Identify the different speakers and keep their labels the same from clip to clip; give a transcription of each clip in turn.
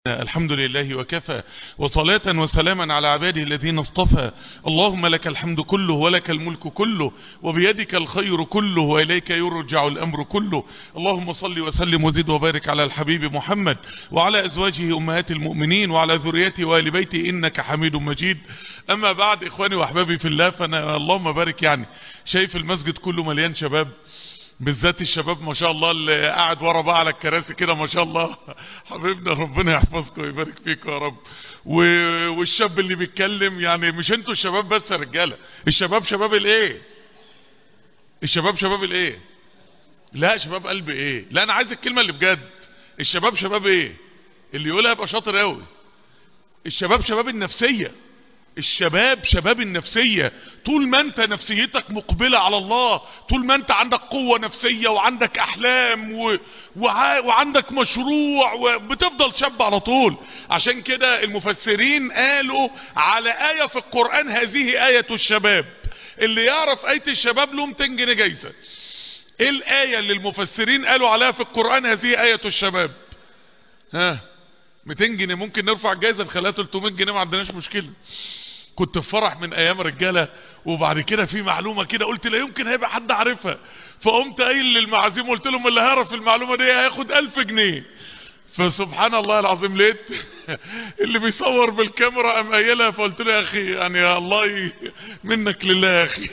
Speaker 1: الحمد لله وكفى وصلاة وسلاما على عباده الذين اصطفى اللهم لك الحمد كله ولك الملك كله وبيدك الخير كله وإليك يرجع الأمر كله اللهم صل وسلم وزد وبارك على الحبيب محمد وعلى أزواجه أمهات المؤمنين وعلى ذريته وآل بيته إنك حميد مجيد أما بعد إخواني وأحبابي في الله فأنا اللهم بارك يعني شايف المسجد كله مليان شباب بالذات الشباب ما شاء الله اللي قاعد ورا بقى على الكراسي كده ما شاء الله حبيبنا ربنا يحفظكم ويبارك فيكم يا رب و... والشاب اللي بيتكلم يعني مش انتوا الشباب بس يا رجاله الشباب شباب الايه الشباب شباب الايه لا شباب قلب ايه لا انا عايز الكلمه اللي بجد الشباب شباب ايه اللي يقولها يبقى شاطر قوي الشباب شباب النفسيه الشباب شباب النفسية طول ما انت نفسيتك مقبلة على الله طول ما انت عندك قوة نفسية وعندك احلام و... وع... وعندك مشروع وبتفضل شاب على طول عشان كده المفسرين قالوا على آية في القرآن هذه آية الشباب اللي يعرف آية الشباب له 200 جنيه جايزة ايه الآية اللي المفسرين قالوا عليها في القرآن هذه آية الشباب ها 200 جنيه ممكن نرفع الجايزه نخليها 300 جنيه ما عندناش مشكله كنت في فرح من ايام رجاله وبعد كده في معلومه كده قلت لا يمكن هيبقى حد عارفها فقمت قايل للمعازيم قلت لهم اللي هيعرف المعلومه دي هياخد 1000 جنيه فسبحان الله العظيم لقيت اللي بيصور بالكاميرا قام قايلها فقلت له يا اخي يعني يا الله منك لله يا اخي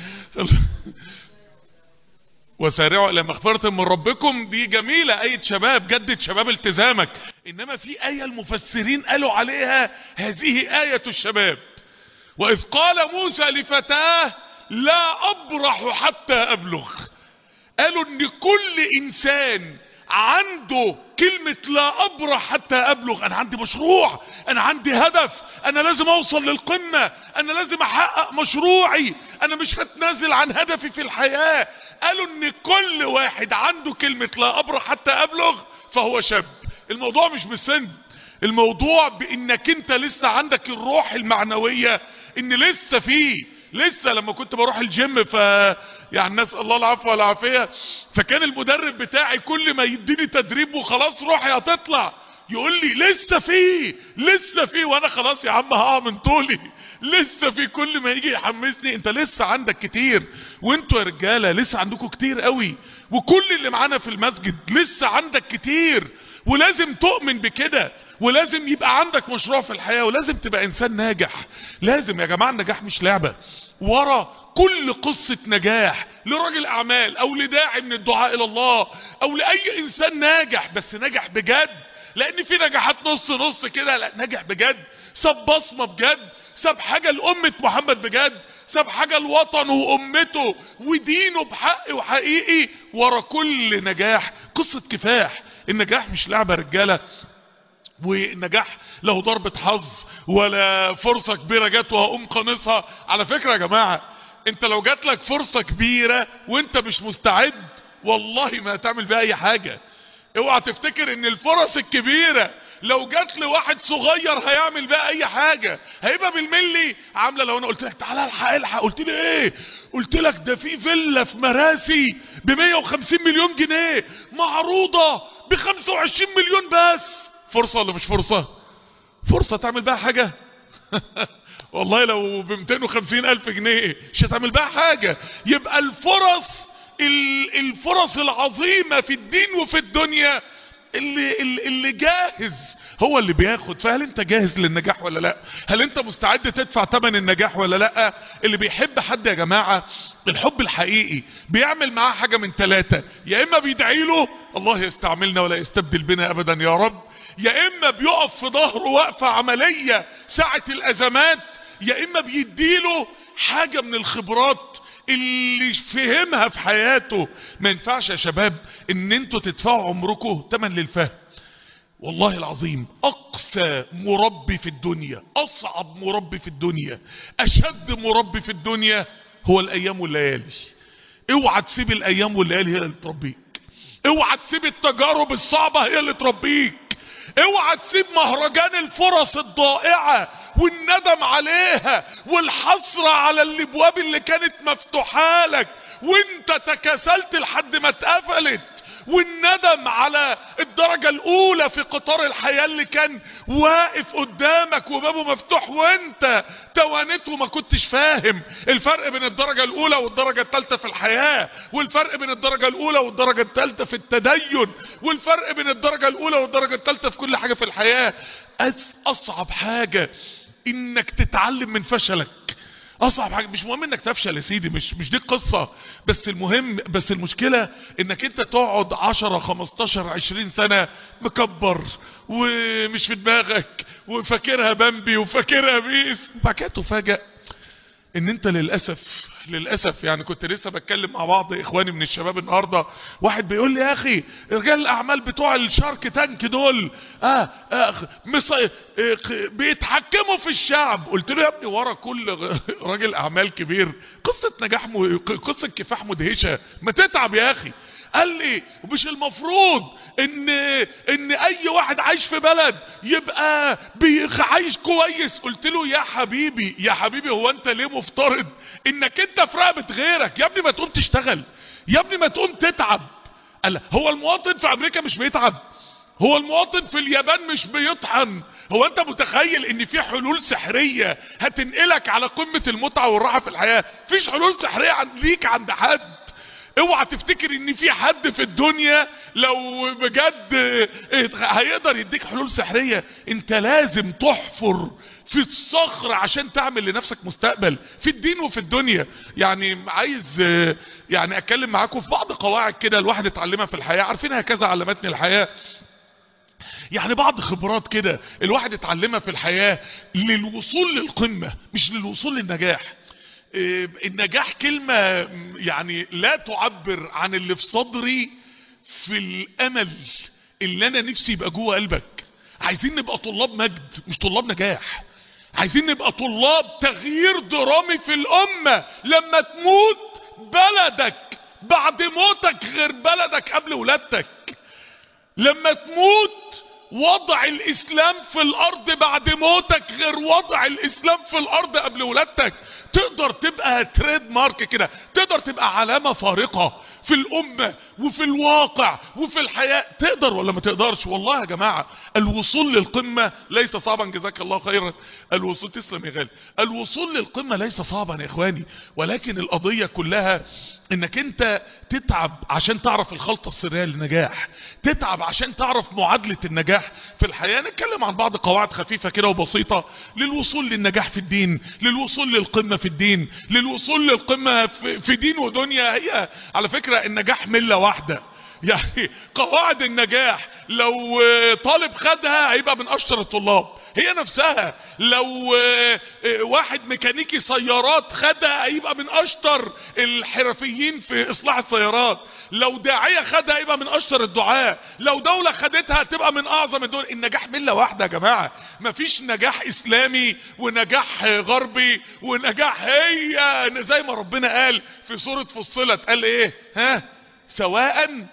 Speaker 1: وسارعوا الى مغفرة من ربكم دي جميلة اية شباب جدد شباب التزامك انما في اية المفسرين قالوا عليها هذه اية الشباب واذ قال موسى لفتاه لا ابرح حتى ابلغ قالوا ان كل انسان عنده كلمة لا ابرح حتى ابلغ انا عندي مشروع انا عندي هدف انا لازم اوصل للقمة انا لازم احقق مشروعي انا مش هتنازل عن هدفي في الحياة قالوا ان كل واحد عنده كلمة لا ابرح حتى ابلغ فهو شاب الموضوع مش بالسن الموضوع بانك انت لسه عندك الروح المعنوية ان لسه فيه لسه لما كنت بروح الجيم ف يعني نسال الله العفو والعافيه فكان المدرب بتاعي كل ما يديني تدريب وخلاص روحي هتطلع يقول لي لسه في لسه في وانا خلاص يا عم هقع من طولي لسه في كل ما يجي يحمسني انت لسه عندك كتير وانتوا يا رجاله لسه عندكم كتير قوي وكل اللي معانا في المسجد لسه عندك كتير ولازم تؤمن بكده ولازم يبقى عندك مشروع في الحياة ولازم تبقى انسان ناجح لازم يا جماعة النجاح مش لعبة ورا كل قصة نجاح لراجل اعمال او لداعي من الدعاء الى الله او لاي انسان ناجح بس ناجح بجد لان في نجاحات نص نص كده لا ناجح بجد ساب بصمة بجد ساب حاجة لأمة محمد بجد ساب حاجة لوطنه وأمته ودينه بحق وحقيقي ورا كل نجاح قصة كفاح النجاح مش لعبة رجالة والنجاح له ضربة حظ ولا فرصة كبيرة جت وهقوم قانصها على فكرة يا جماعة انت لو جات لك فرصة كبيرة وانت مش مستعد والله ما هتعمل بها اي حاجة اوعى تفتكر ان الفرص الكبيرة لو جات لواحد صغير هيعمل بقى اي حاجة هيبقى بالملي عاملة لو انا قلت لك تعالى الحق الحق قلت لي ايه قلت لك ده في فيلا في مراسي ب 150 مليون جنيه معروضة ب 25 مليون بس فرصة ولا مش فرصة فرصة تعمل بقى حاجة والله لو ب 250 الف جنيه مش هتعمل بقى حاجة يبقى الفرص الفرص العظيمة في الدين وفي الدنيا اللي, اللي جاهز هو اللي بياخد فهل انت جاهز للنجاح ولا لا هل انت مستعد تدفع ثمن النجاح ولا لا اللي بيحب حد يا جماعة الحب الحقيقي بيعمل معاه حاجة من ثلاثة يا اما بيدعي له الله يستعملنا ولا يستبدل بنا ابدا يا رب يا اما بيقف في ظهره وقفة عملية ساعة الازمات يا اما بيديله حاجة من الخبرات اللي فهمها في حياته ما ينفعش يا شباب ان انتوا تدفعوا عمركم تمن للفهم والله العظيم اقسى مربي في الدنيا اصعب مربي في الدنيا اشد مربي في الدنيا هو الايام والليالي اوعى تسيب الايام والليالي هي اللي تربيك اوعى تسيب التجارب الصعبة هي اللي تربيك اوعى تسيب مهرجان الفرص الضائعة والندم عليها والحسرة على الابواب اللي كانت مفتوحة لك وانت تكاسلت لحد ما اتقفلت والندم على الدرجة الاولى في قطار الحياة اللي كان واقف قدامك وبابه مفتوح وانت توانيت وما كنتش فاهم الفرق بين الدرجة الاولى والدرجة الثالثة في الحياة والفرق بين الدرجة الاولى والدرجة الثالثة في التدين والفرق بين الدرجة الاولى والدرجة الثالثة في كل حاجة في الحياة اصعب حاجة انك تتعلم من فشلك اصعب حاجه مش مهم انك تفشل يا سيدي مش مش دي القصه بس المهم بس المشكله انك انت تقعد 10 15 20 سنه مكبر ومش في دماغك وفاكرها بامبي وفاكرها بيس وبعد كده تفاجئ ان انت للاسف للاسف يعني كنت لسه بتكلم مع بعض اخواني من الشباب النهارده واحد بيقول لي يا اخي رجال الاعمال بتوع الشارك تانك دول اه, آه مص... آه بيتحكموا في الشعب قلت له يا ابني ورا كل راجل اعمال كبير قصه نجاح م... قصه كفاح مدهشه ما تتعب يا اخي قال لي مش المفروض ان ان اي واحد عايش في بلد يبقى عايش كويس قلت له يا حبيبي يا حبيبي هو انت ليه مفترض انك انت في رقبه غيرك يا ابني ما تقوم تشتغل يا ابني ما تقوم تتعب قال هو المواطن في امريكا مش بيتعب هو المواطن في اليابان مش بيطحن هو انت متخيل ان في حلول سحرية هتنقلك على قمة المتعة والراحة في الحياة فيش حلول سحرية عند ليك عند حد اوعى تفتكر ان في حد في الدنيا لو بجد هيقدر يديك حلول سحرية انت لازم تحفر في الصخر عشان تعمل لنفسك مستقبل في الدين وفي الدنيا يعني عايز يعني اتكلم معاكم في بعض قواعد كده الواحد اتعلمها في الحياة عارفين هكذا علمتني الحياة يعني بعض خبرات كده الواحد اتعلمها في الحياة للوصول للقمة مش للوصول للنجاح النجاح كلمة يعني لا تعبر عن اللي في صدري في الامل اللي انا نفسي يبقى جوه قلبك عايزين نبقى طلاب مجد مش طلاب نجاح عايزين نبقى طلاب تغيير درامي في الامة لما تموت بلدك بعد موتك غير بلدك قبل ولادتك لما تموت وضع الاسلام في الارض بعد موتك غير وضع الاسلام في الارض قبل ولادتك تقدر تبقى تريد مارك كده تقدر تبقى علامة فارقة في الامة وفي الواقع وفي الحياة تقدر ولا ما تقدرش والله يا جماعة الوصول للقمة ليس صعبا جزاك الله خيرا الوصول تسلم يا غالي الوصول للقمة ليس صعبا يا اخواني ولكن القضية كلها انك انت تتعب عشان تعرف الخلطة السرية للنجاح تتعب عشان تعرف معادلة النجاح في الحياة نتكلم عن بعض قواعد خفيفة كده وبسيطة للوصول للنجاح في الدين للوصول للقمة في الدين للوصول للقمة في دين ودنيا هي على فكرة النجاح ملة واحدة يعني قواعد النجاح لو طالب خدها هيبقى من اشطر الطلاب هي نفسها لو واحد ميكانيكي سيارات خدها هيبقى من اشطر الحرفيين في اصلاح السيارات لو داعية خدها هيبقى من اشطر الدعاء لو دولة خدتها تبقى من اعظم الدول النجاح ملة واحدة يا جماعة مفيش نجاح اسلامي ونجاح غربي ونجاح هي زي ما ربنا قال في سورة فصلت قال ايه ها سواء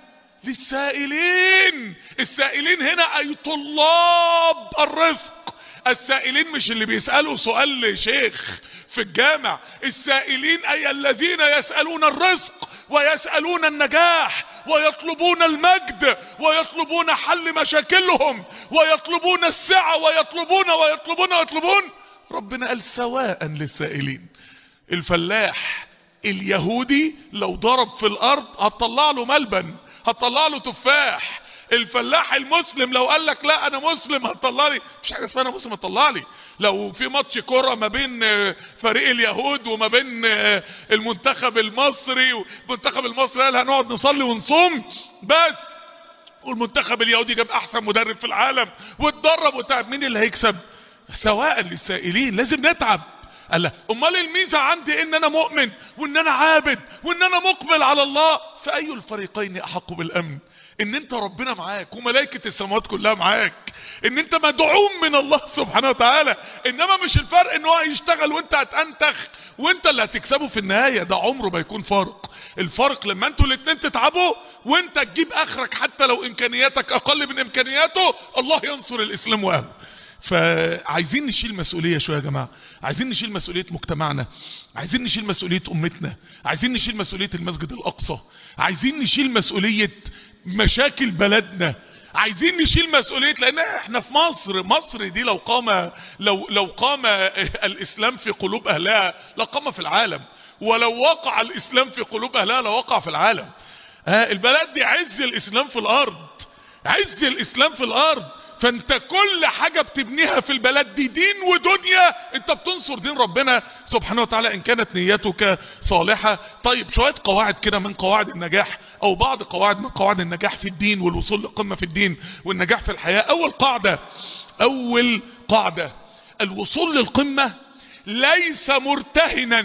Speaker 1: للسائلين السائلين هنا اي طلاب الرزق السائلين مش اللي بيسألوا سؤال لشيخ في الجامع السائلين اي الذين يسألون الرزق ويسألون النجاح ويطلبون المجد ويطلبون حل مشاكلهم ويطلبون السعة ويطلبون ويطلبون ويطلبون ربنا قال سواء للسائلين الفلاح اليهودي لو ضرب في الارض هتطلع له ملبن هتطلع له تفاح الفلاح المسلم لو قال لك لا انا مسلم هتطلع لي مفيش حاجه اسمها انا مسلم هتطلع لي لو في ماتش كوره ما بين فريق اليهود وما بين المنتخب المصري والمنتخب المصري قال هنقعد نصلي ونصوم بس والمنتخب اليهودي جاب احسن مدرب في العالم واتدرب وتعب مين اللي هيكسب سواء للسائلين لازم نتعب قال لا امال الميزه عندي ان انا مؤمن وان انا عابد وان انا مقبل على الله فاي الفريقين احق بالامن ان انت ربنا معاك وملائكة السماوات كلها معاك ان انت مدعوم من الله سبحانه وتعالى انما مش الفرق ان هو هيشتغل وانت هتنتخ وانت اللي هتكسبه في النهاية ده عمره ما يكون فارق الفرق لما انتوا الاتنين تتعبوا وانت تجيب اخرك حتى لو امكانياتك اقل من امكانياته الله ينصر الاسلام واهله فعايزين نشيل مسؤولية شوية يا جماعة عايزين نشيل مسؤولية مجتمعنا عايزين نشيل مسؤولية أمتنا عايزين نشيل مسؤولية المسجد الأقصى عايزين نشيل مسؤولية مشاكل بلدنا عايزين نشيل مسؤولية لان احنا في مصر مصر دي لو قام لو لو قام الاسلام في قلوب اهلها لقام في العالم ولو وقع الاسلام في قلوب اهلها لوقع في العالم ها البلد دي عز الاسلام في الارض عز الاسلام في الارض فانت كل حاجة بتبنيها في البلد دي دين ودنيا انت بتنصر دين ربنا سبحانه وتعالى ان كانت نيتك صالحة طيب شوية قواعد كده من قواعد النجاح او بعض قواعد من قواعد النجاح في الدين والوصول لقمة في الدين والنجاح في الحياة اول قاعدة اول قاعدة الوصول للقمة ليس مرتهنا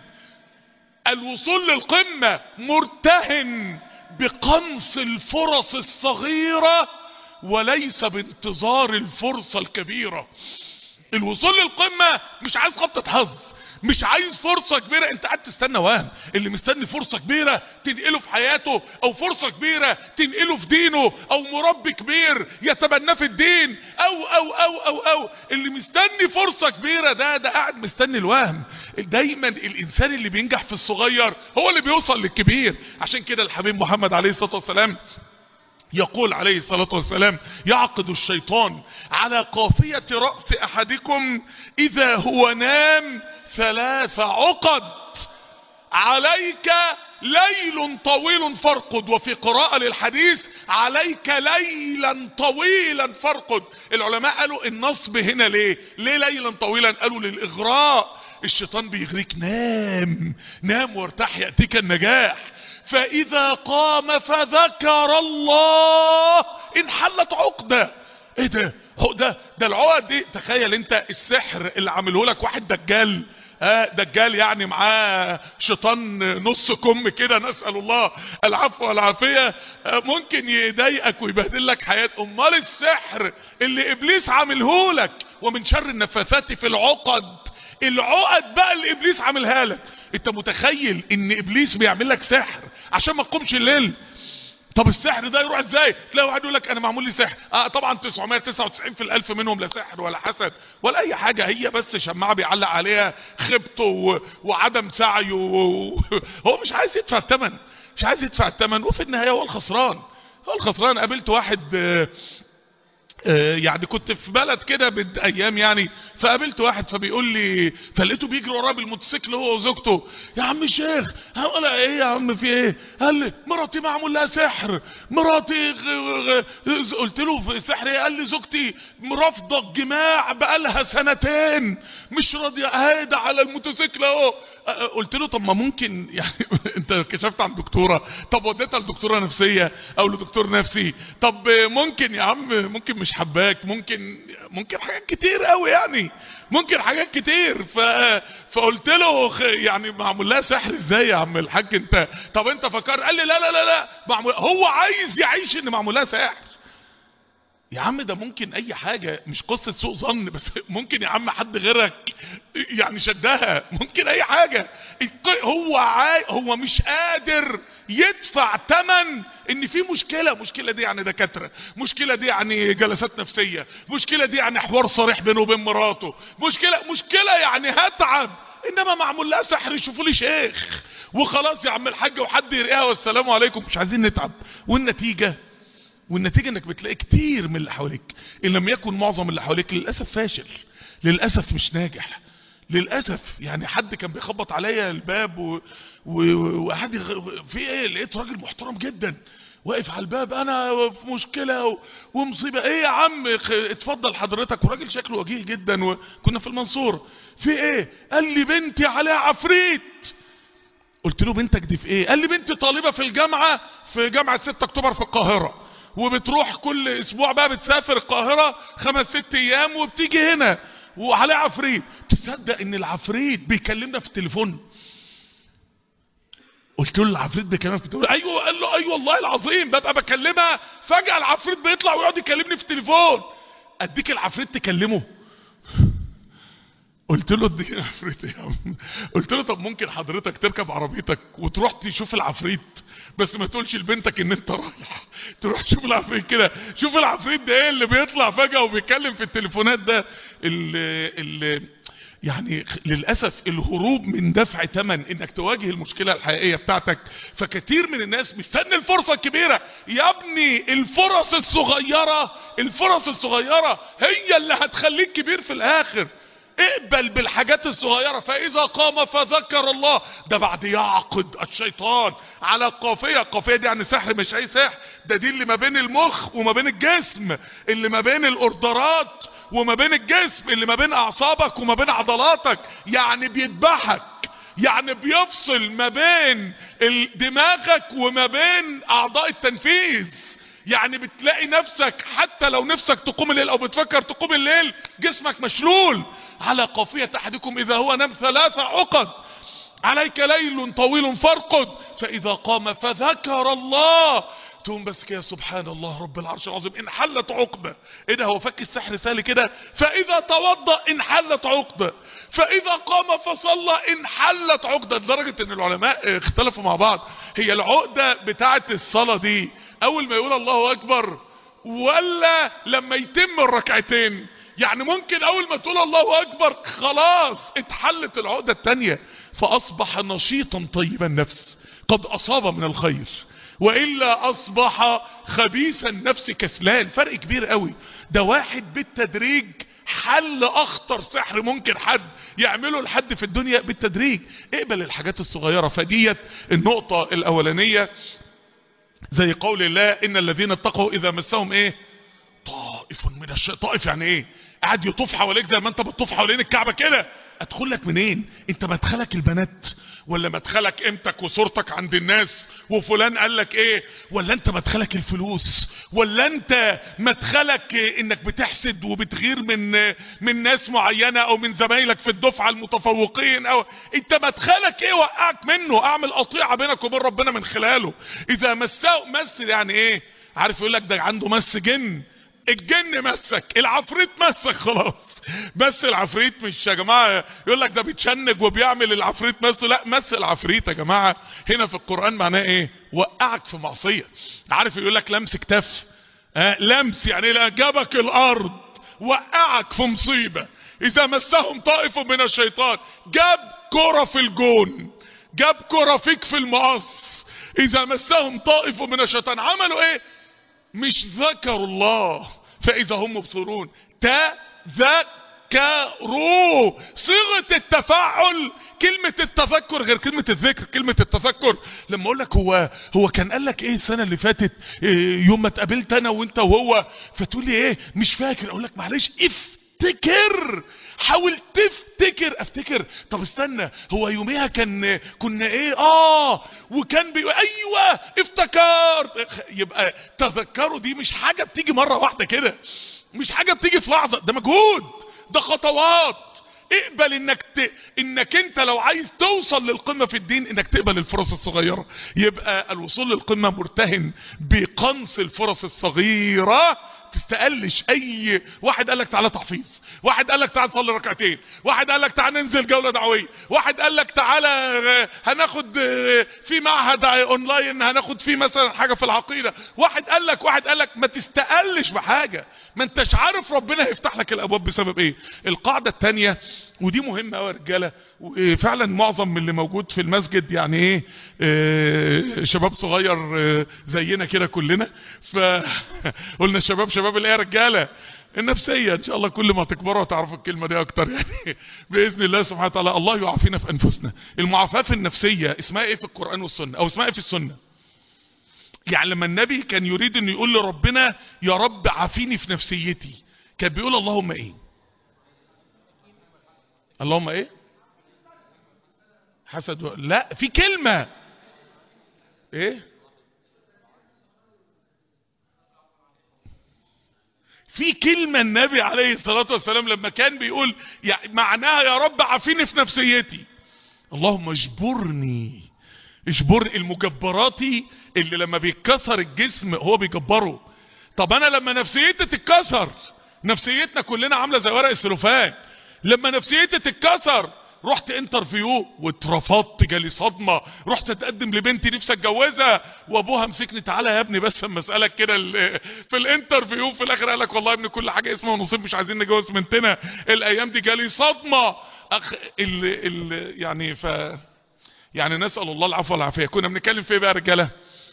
Speaker 1: الوصول للقمة مرتهن بقنص الفرص الصغيرة وليس بانتظار الفرصة الكبيرة الوصول للقمة مش عايز خبطة حظ مش عايز فرصة كبيرة انت قاعد تستنى وهم اللي مستني فرصة كبيرة تنقله في حياته او فرصة كبيرة تنقله في دينه او مربي كبير يتبناه في الدين او او او او او اللي مستني فرصة كبيرة ده ده قاعد مستني الوهم دايما الانسان اللي بينجح في الصغير هو اللي بيوصل للكبير عشان كده الحبيب محمد عليه الصلاة والسلام يقول عليه الصلاة والسلام يعقد الشيطان على قافية رأس أحدكم إذا هو نام ثلاث عقد عليك ليل طويل فارقد وفي قراءة للحديث عليك ليلا طويلا فارقد العلماء قالوا النصب هنا ليه ليه ليلا طويلا قالوا للإغراء الشيطان بيغريك نام نام وارتاح يأتيك النجاح فإذا قام فذكر الله انحلت عقدة ايه ده هو ده ده العقد دي تخيل انت السحر اللي عامله لك واحد دجال آه دجال يعني معاه شيطان نص كم كده نسأل الله العفو والعافية آه ممكن يضايقك ويبهدل لك حياة امال السحر اللي ابليس عامله لك ومن شر النفاثات في العقد العقد بقى اللي ابليس عاملها لك انت متخيل ان ابليس بيعمل لك سحر عشان ما تقومش الليل طب السحر ده يروح ازاي تلاقي واحد يقول لك انا معمول لي سحر اه طبعا 999 في الالف منهم لا سحر ولا حسد ولا اي حاجة هي بس شماعة بيعلق عليها خبطه و... وعدم سعيه و... هو مش عايز يدفع الثمن مش عايز يدفع الثمن وفي النهاية هو الخسران هو الخسران قابلت واحد آه يعني كنت في بلد كده بايام يعني فقابلت واحد فبيقول لي فلقيته بيجري وراه بالموتوسيكل هو وزوجته يا عم الشيخ قال ايه يا عم في ايه قال لي مراتي معمول لها سحر مراتي غ... غ... قلت له في سحر ايه قال لي زوجتي مرافضه الجماع بقالها سنتين مش راضيه هايده على الموتوسيكل اهو قلت له طب ما ممكن يعني انت كشفت عن دكتوره طب وديتها لدكتوره نفسيه او لدكتور نفسي طب ممكن يا عم ممكن مش حباك ممكن ممكن حاجات كتير قوي يعني ممكن حاجات كتير ف... فقلت له يعني معمول لها سحر ازاي يا عم الحاج انت طب انت فكر قال لي لا لا لا لا معمول هو عايز يعيش ان معمول لها سحر يا عم ده ممكن اي حاجة مش قصة سوء ظن بس ممكن يا عم حد غيرك يعني شدها ممكن اي حاجة هو عاي... هو مش قادر يدفع تمن ان في مشكلة مشكلة دي يعني دكاترة مشكلة دي يعني جلسات نفسية مشكلة دي يعني حوار صريح بينه وبين مراته مشكلة مشكلة يعني هتعب انما معمول لها سحر يشوفوا لي شيخ وخلاص يا عم الحاج وحد يرقيها والسلام عليكم مش عايزين نتعب والنتيجة والنتيجة انك بتلاقي كتير من اللي حواليك ان لم يكن معظم اللي حواليك للأسف فاشل للأسف مش ناجح للأسف يعني حد كان بيخبط عليا الباب و... و... وحد يغ... في ايه لقيت راجل محترم جدا واقف على الباب انا في مشكلة و... ومصيبة ايه يا عم اتفضل حضرتك وراجل شكله وجيه جدا وكنا في المنصورة في ايه قال لي بنتي عليها عفريت قلت له بنتك دي في ايه قال لي بنتي طالبة في الجامعة في جامعة 6 اكتوبر في القاهرة وبتروح كل اسبوع بقى بتسافر القاهرة خمس ست ايام وبتيجي هنا وعليه عفريت تصدق ان العفريت بيكلمنا في التليفون قلت له العفريت بيكلمنا في التليفون ايوه قال له ايوه والله العظيم ببقى بكلمها فجأة العفريت بيطلع ويقعد يكلمني في التليفون اديك العفريت تكلمه قلت له اديني عفريت يا عم قلت له طب ممكن حضرتك تركب عربيتك وتروح تشوف العفريت بس ما تقولش لبنتك ان انت رايح تروح تشوف العفريت كده شوف العفريت ده ايه اللي بيطلع فجأة وبيتكلم في التليفونات ده اللي, اللي يعني للأسف الهروب من دفع ثمن انك تواجه المشكلة الحقيقية بتاعتك فكتير من الناس مستني الفرصة الكبيرة يا ابني الفرص الصغيرة الفرص الصغيرة هي اللي هتخليك كبير في الاخر اقبل بالحاجات الصغيرة فاذا قام فذكر الله ده بعد يعقد الشيطان على القافية القافية دي يعني سحر مش اي سحر ده دي اللي ما بين المخ وما بين الجسم اللي ما بين الاوردرات وما بين الجسم اللي ما بين اعصابك وما بين عضلاتك يعني بيذبحك يعني بيفصل ما بين دماغك وما بين اعضاء التنفيذ يعني بتلاقي نفسك حتى لو نفسك تقوم الليل او بتفكر تقوم الليل جسمك مشلول على قافية احدكم اذا هو نام ثلاث عقد عليك ليل طويل فارقد فاذا قام فذكر الله تقوم بس كده سبحان الله رب العرش العظيم انحلت عقدة ايه ده هو فك السحر سهل كده فاذا توضأ انحلت عقدة فاذا قام فصلى انحلت عقدة لدرجة ان العلماء اختلفوا مع بعض هي العقدة بتاعت الصلاة دي اول ما يقول الله اكبر ولا لما يتم الركعتين يعني ممكن اول ما تقول الله اكبر خلاص اتحلت العقدة التانية فاصبح نشيطا طيب النفس قد اصاب من الخير وإلا أصبح خبيث النفس كسلان فرق كبير قوي ده واحد بالتدريج حل أخطر سحر ممكن حد يعمله لحد في الدنيا بالتدريج اقبل الحاجات الصغيرة فديت النقطة الأولانية زي قول الله إن الذين اتقوا إذا مسهم إيه طائف من الشيء طائف يعني إيه قاعد يطوف حواليك زي ما انت بتطوف حوالين الكعبة كده ادخل لك منين انت مدخلك البنات ولا مدخلك قيمتك وصورتك عند الناس وفلان قال لك ايه ولا انت مدخلك الفلوس ولا انت مدخلك انك بتحسد وبتغير من من ناس معينة او من زمايلك في الدفعة المتفوقين او انت مدخلك ايه وقعك منه اعمل قطيعة بينك وبين ربنا من خلاله اذا مساه مس يعني ايه عارف يقول لك ده عنده مس جن الجن مسك العفريت مسك خلاص بس العفريت مش يا جماعة يقول لك ده بيتشنج وبيعمل العفريت مس لا مس العفريت يا جماعة هنا في القرآن معناه ايه وقعك في معصية عارف يقول لك لمس كتاف آه لمس يعني لا جابك الارض وقعك في مصيبة اذا مسهم طائف من الشيطان جاب كرة في الجون جاب كرة فيك في المقص اذا مسهم طائف من الشيطان عملوا ايه مش ذكروا الله فاذا هم مبصرون تذكروا صيغة التفاعل كلمة التذكر غير كلمة الذكر كلمة التذكر لما اقول لك هو هو كان قال لك ايه السنة اللي فاتت إيه يوم ما اتقابلت انا وانت وهو فتقول لي ايه مش فاكر اقول لك معلش افتكر حاول تفتكر افتكر طب استنى هو يوميها كان كنا ايه اه وكان بيقول ايوه افتكرت يبقى تذكروا دي مش حاجة بتيجي مرة واحدة كده مش حاجة بتيجي في لحظة ده مجهود ده خطوات اقبل انك ت... انك انت لو عايز توصل للقمة في الدين انك تقبل الفرص الصغيرة يبقى الوصول للقمة مرتهن بقنص الفرص الصغيرة تستقلش اي واحد قال لك تعالى تحفيظ واحد قال لك تعالى تصلي ركعتين واحد قال لك تعالى ننزل جولة دعوية واحد قال لك تعالى هناخد في معهد اونلاين هناخد فيه مثلا حاجة في العقيدة واحد قال لك واحد قال لك ما تستقلش بحاجة ما انتش عارف ربنا هيفتح لك الابواب بسبب ايه القاعدة التانية ودي مهمة قوي يا رجاله وفعلا معظم من اللي موجود في المسجد يعني ايه اه شباب صغير اه زينا كده كلنا فقلنا الشباب شباب الايه يا رجاله النفسية ان شاء الله كل ما تكبروا وتعرفوا الكلمة دي اكتر يعني باذن الله سبحانه وتعالى الله يعافينا في انفسنا المعافاة في النفسية اسمها ايه في القرآن والسنة او اسمها ايه في السنة يعني لما النبي كان يريد انه يقول لربنا يا رب عافيني في نفسيتي كان بيقول اللهم ايه اللهم ايه حسد و... لا في كلمة ايه في كلمة النبي عليه الصلاة والسلام لما كان بيقول يعني معناها يا رب عافيني في نفسيتي اللهم اجبرني اجبر المجبراتي اللي لما بيتكسر الجسم هو بيجبره طب انا لما نفسيتي تتكسر نفسيتنا كلنا عاملة زي ورق السلوفان لما نفسيتي تتكسر رحت انترفيو واترفضت جالي صدمة رحت اتقدم لبنتي نفسي اتجوزها وابوها مسكني تعالى يا ابني بس اما اسالك كده ال- في الانترفيو في الاخر قال لك والله يا ابني كل حاجه اسمها ونصيب مش عايزين نجوز بنتنا الايام دي جالي صدمه أخ ال ال يعني ف يعني نسال الله العفو والعافيه كنا بنتكلم في ايه بقى يا رجاله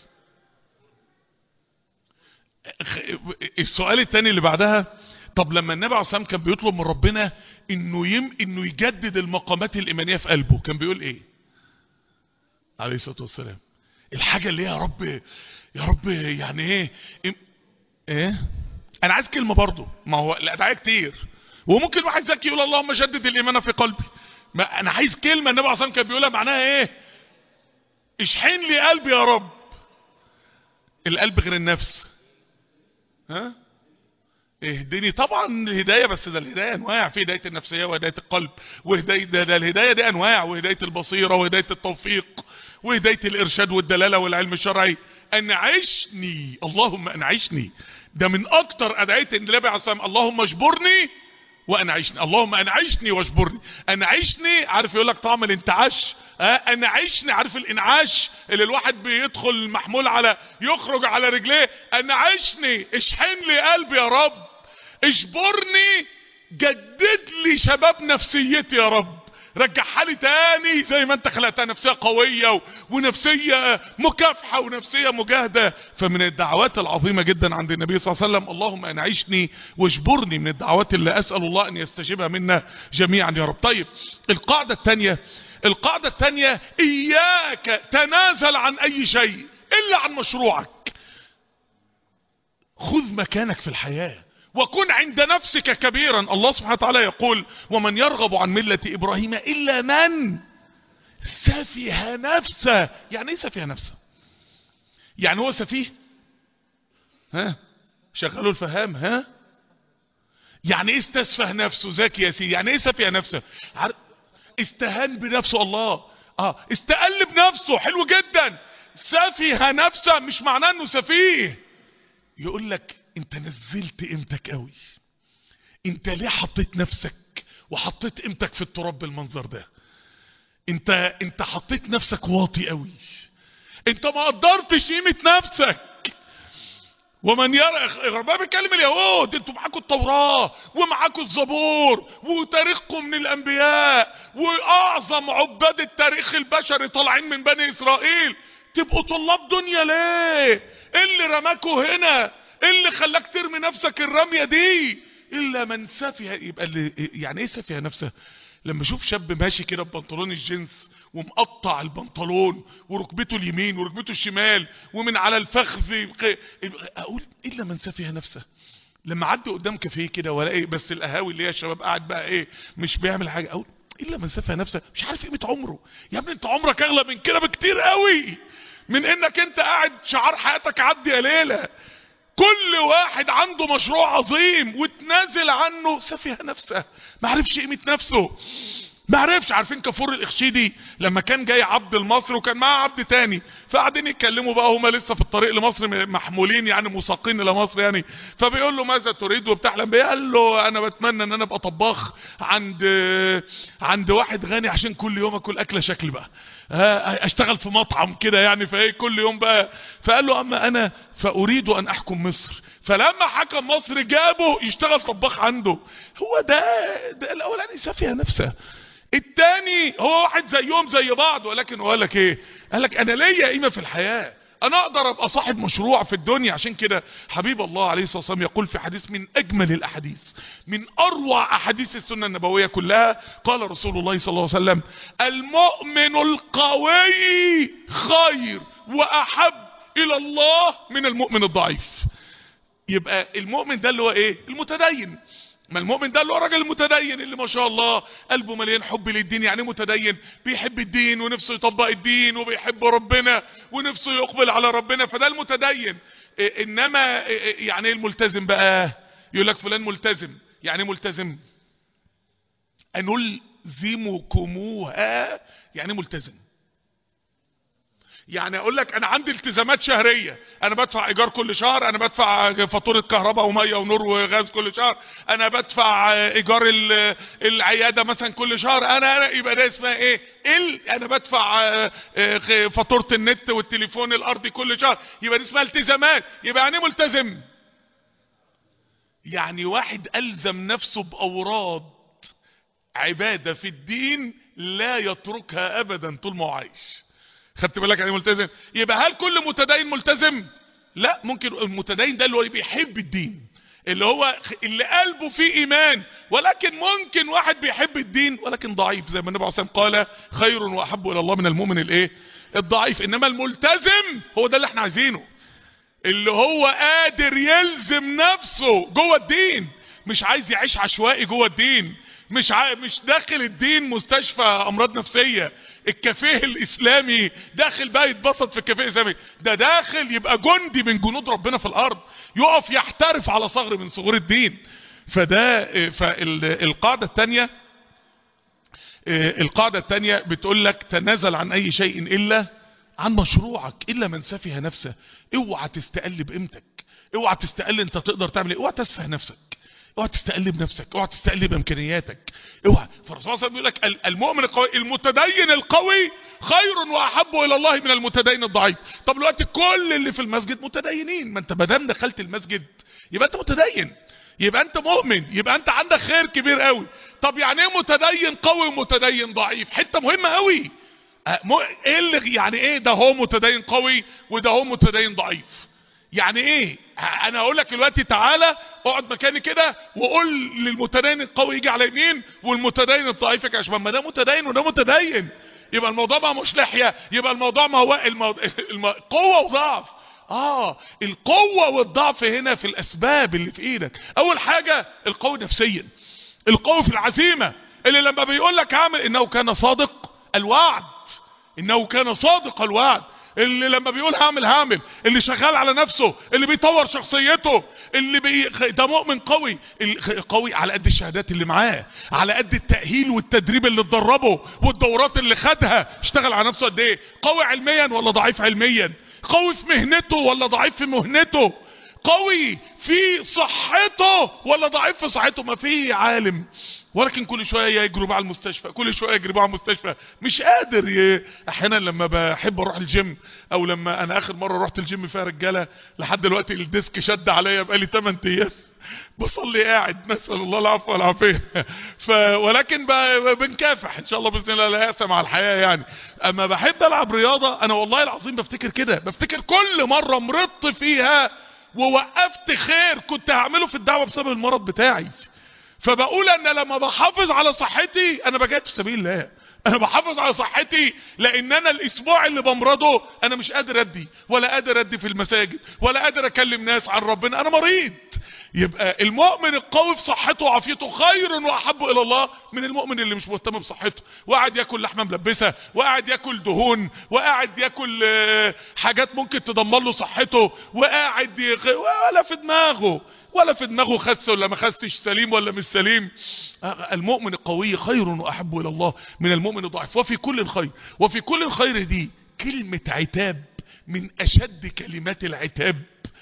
Speaker 1: أخ- السؤال الثاني اللي بعدها طب لما النبي عليه الصلاه والسلام كان بيطلب من ربنا انه يم انه يجدد المقامات الايمانيه في قلبه كان بيقول ايه عليه الصلاه والسلام الحاجه اللي هي يا رب يا رب يعني ايه إم- ايه انا عايز كلمه برضه ما هو الادعيه كتير وممكن واحد ذكي يقول اللهم شدد الايمان في قلبي ما انا عايز كلمه النبي عليه الصلاه والسلام كان بيقولها معناها ايه اشحن لي قلبي يا رب القلب غير النفس ها اهدني طبعا الهدايه بس ده الهدايه انواع في هدايه النفسيه وهدايه القلب وهدايه ده, ده الهدايه دي انواع وهدايه البصيره وهدايه التوفيق وهدايه الارشاد والدلاله والعلم الشرعي انعشني اللهم انعشني ده من اكتر ادعيه النبي عليه الصلاه والسلام اللهم اجبرني وانعشني اللهم انعشني واجبرني انعشني عارف يقول لك طعم الانتعاش ها انعشني عارف الانعاش اللي الواحد بيدخل محمول على يخرج على رجليه انعشني اشحن لي قلبي يا رب اجبرني جدد لي شباب نفسيتي يا رب رجعها لي تاني زي ما انت خلقتها نفسيه قويه و... ونفسيه مكافحه ونفسيه مجاهده فمن الدعوات العظيمه جدا عند النبي صلى الله عليه وسلم اللهم انعشني واجبرني من الدعوات اللي اسال الله ان يستجيبها منا جميعا يا رب طيب القاعده الثانيه القاعده الثانيه اياك تنازل عن اي شيء الا عن مشروعك خذ مكانك في الحياه وكن عند نفسك كبيرا الله سبحانه وتعالى يقول ومن يرغب عن ملة إبراهيم إلا من سفه نفسه يعني ايه سفه نفسه يعني هو سفيه ها شغلوا الفهام ها يعني ايه استسفه نفسه ذكي يا سيدي يعني ايه سفه نفسه عر... استهان بنفسه الله اه استقل بنفسه حلو جدا سفه نفسه مش معناه انه سفيه يقول لك انت نزلت قيمتك قوي انت ليه حطيت نفسك وحطيت قيمتك في التراب بالمنظر ده انت انت حطيت نفسك واطي قوي انت ما قدرتش قيمه نفسك ومن يرى ربنا بيكلم اليهود انتوا معاكم التوراه ومعاكم الزبور وتاريخكم من الانبياء واعظم عباد التاريخ البشري طالعين من بني اسرائيل تبقوا طلاب دنيا ليه ايه اللي رماكوا هنا ايه اللي خلاك ترمي نفسك الرميه دي الا من سفه يبقى اللي يعني ايه سفه نفسه لما اشوف شاب ماشي كده ببنطلون الجينز ومقطع البنطلون وركبته اليمين وركبته الشمال ومن على الفخذ اقول الا من سفه نفسه لما اعدي قدام كافيه كده والاقي بس القهاوي اللي هي الشباب قاعد بقى ايه مش بيعمل حاجه اقول الا من سفه نفسه مش عارف قيمه عمره يا ابني انت عمرك اغلى من كده بكتير قوي من انك انت قاعد شعار حياتك عدي يا ليله كل واحد عنده مشروع عظيم وتنازل عنه سفه نفسه ما عرفش قيمه نفسه ما عرفش عارفين كفور الاخشيدي لما كان جاي عبد المصري وكان معاه عبد تاني فقاعدين يتكلموا بقى هما لسه في الطريق لمصر محمولين يعني مساقين الى مصر يعني فبيقول له ماذا تريد وبتحلم بيه قال له انا بتمنى ان انا ابقى طباخ عند عند واحد غني عشان كل يوم اكل اكله شكل بقى اشتغل في مطعم كده يعني فايه كل يوم بقى فقال له اما انا فاريد ان احكم مصر فلما حكم مصر جابه يشتغل طباخ عنده هو ده, ده الاولاني سافيه نفسه التاني هو واحد زيهم زي بعض ولكن هو قال لك ايه قال لك انا ليا قيمه في الحياه انا اقدر ابقى صاحب مشروع في الدنيا عشان كده حبيب الله عليه الصلاه والسلام يقول في حديث من اجمل الاحاديث من اروع احاديث السنه النبويه كلها قال رسول الله صلى الله عليه وسلم المؤمن القوي خير واحب الى الله من المؤمن الضعيف يبقى المؤمن ده اللي هو ايه المتدين ما المؤمن ده اللي هو الراجل المتدين اللي ما شاء الله قلبه مليان حب للدين يعني متدين بيحب الدين ونفسه يطبق الدين وبيحب ربنا ونفسه يقبل على ربنا فده المتدين إيه انما إيه يعني ايه الملتزم بقى يقول لك فلان ملتزم يعني ملتزم انلزمكموها يعني ملتزم يعني اقول لك انا عندي التزامات شهرية انا بدفع ايجار كل شهر انا بدفع فاتورة كهرباء ومية ونور وغاز كل شهر انا بدفع ايجار ال- العيادة مثلا كل شهر انا أنا- يبقى ده اسمها ايه ال انا بدفع آه، آه، فاتورة النت والتليفون الارضي كل شهر يبقى دي اسمها التزامات يبقى يعني إيه ملتزم يعني واحد الزم نفسه باوراد عبادة في الدين لا يتركها ابدا طول ما هو عايش خدت بالك يعني ملتزم يبقى هل كل متدين ملتزم لا ممكن المتدين ده اللي هو بيحب الدين اللي هو اللي قلبه فيه ايمان ولكن ممكن واحد بيحب الدين ولكن ضعيف زي ما النبي عليه الصلاه والسلام قال خير واحب الى الله من المؤمن الايه الضعيف انما الملتزم هو ده اللي احنا عايزينه اللي هو قادر يلزم نفسه جوه الدين مش عايز يعيش عشوائي جوه الدين مش ع... مش داخل الدين مستشفى امراض نفسيه الكافيه الاسلامي داخل بقى يتبسط في الكافيه الاسلامي ده داخل يبقى جندي من جنود ربنا في الارض يقف يحترف على صغر من صغور الدين فده فالقاعده الثانيه القاعده الثانيه بتقول لك تنازل عن اي شيء الا عن مشروعك الا من سفه نفسه اوعى تستقل بقيمتك اوعى تستقل انت تقدر تعمل ايه اوعى تسفه نفسك اوعى تستقل بنفسك اوعى تستقل بامكانياتك اوعى فالرسول صلى الله عليه وسلم بيقول لك ال- المؤمن القوي المتدين القوي خير واحب الى الله من المتدين الضعيف طب دلوقتي كل اللي في المسجد متدينين ما انت ما دام دخلت المسجد يبقى انت متدين يبقى انت مؤمن يبقى انت عندك خير كبير قوي طب يعني ايه متدين قوي ومتدين ضعيف حته مهمه قوي أه، مو- ايه اللي يعني ايه ده هو متدين قوي وده هو متدين ضعيف يعني ايه ه- انا اقول لك دلوقتي تعالى اقعد مكاني كده وقول للمتدين القوي يجي على يمين والمتدين الضعيف يجي على شمال ما ده متدين وده متدين يبقى الموضوع ما مش لحيه يبقى الموضوع ما هو المو... الم... قوه وضعف اه القوه والضعف هنا في الاسباب اللي في ايدك اول حاجه القوي نفسيا القوي في العزيمه اللي لما بيقول لك هعمل انه كان صادق الوعد انه كان صادق الوعد اللي لما بيقول هعمل هعمل اللي شغال على نفسه اللي بيطور شخصيته اللي بي... ده مؤمن قوي ال- قوي على قد الشهادات اللي معاه على قد التأهيل والتدريب اللي اتدربه والدورات اللي خدها اشتغل على نفسه قد ايه قوي علميا ولا ضعيف علميا قوي في مهنته ولا ضعيف في مهنته قوي في صحته ولا ضعيف في صحته ما في عالم ولكن كل شويه يجروا مع المستشفى كل شويه يجري مع المستشفى مش قادر ي... احيانا لما بحب اروح الجيم او لما انا اخر مره رحت الجيم فيها رجاله لحد دلوقتي الديسك شد عليا بقالي 8 ايام بصلي قاعد نسال الله العفو والعافيه ف ولكن ب... بنكافح ان شاء الله باذن الله لا يأسى مع الحياه يعني اما بحب العب رياضه انا والله العظيم بفتكر كده بفتكر كل مره مرضت فيها ووقفت خير كنت هعمله في الدعوه بسبب المرض بتاعي فبقول ان لما بحافظ على صحتي انا بجاهد في سبيل الله انا بحافظ على صحتي لان انا الاسبوع اللي بمرضه انا مش قادر ادي ولا قادر ادي في المساجد ولا قادر اكلم ناس عن ربنا انا مريض يبقى المؤمن القوي في صحته وعافيته خير واحب الى الله من المؤمن اللي مش مهتم بصحته وقاعد ياكل لحمه ملبسه وقاعد ياكل دهون وقاعد ياكل آه، حاجات ممكن تدمر له صحته وقاعد يخ... ولا في دماغه ولا في دماغه خس ولا ما خسش سليم ولا مش سليم آه، المؤمن القوي خير واحب الى الله من المؤمن الضعيف وفي كل خير وفي كل الخير دي كلمة عتاب من اشد كلمات العتاب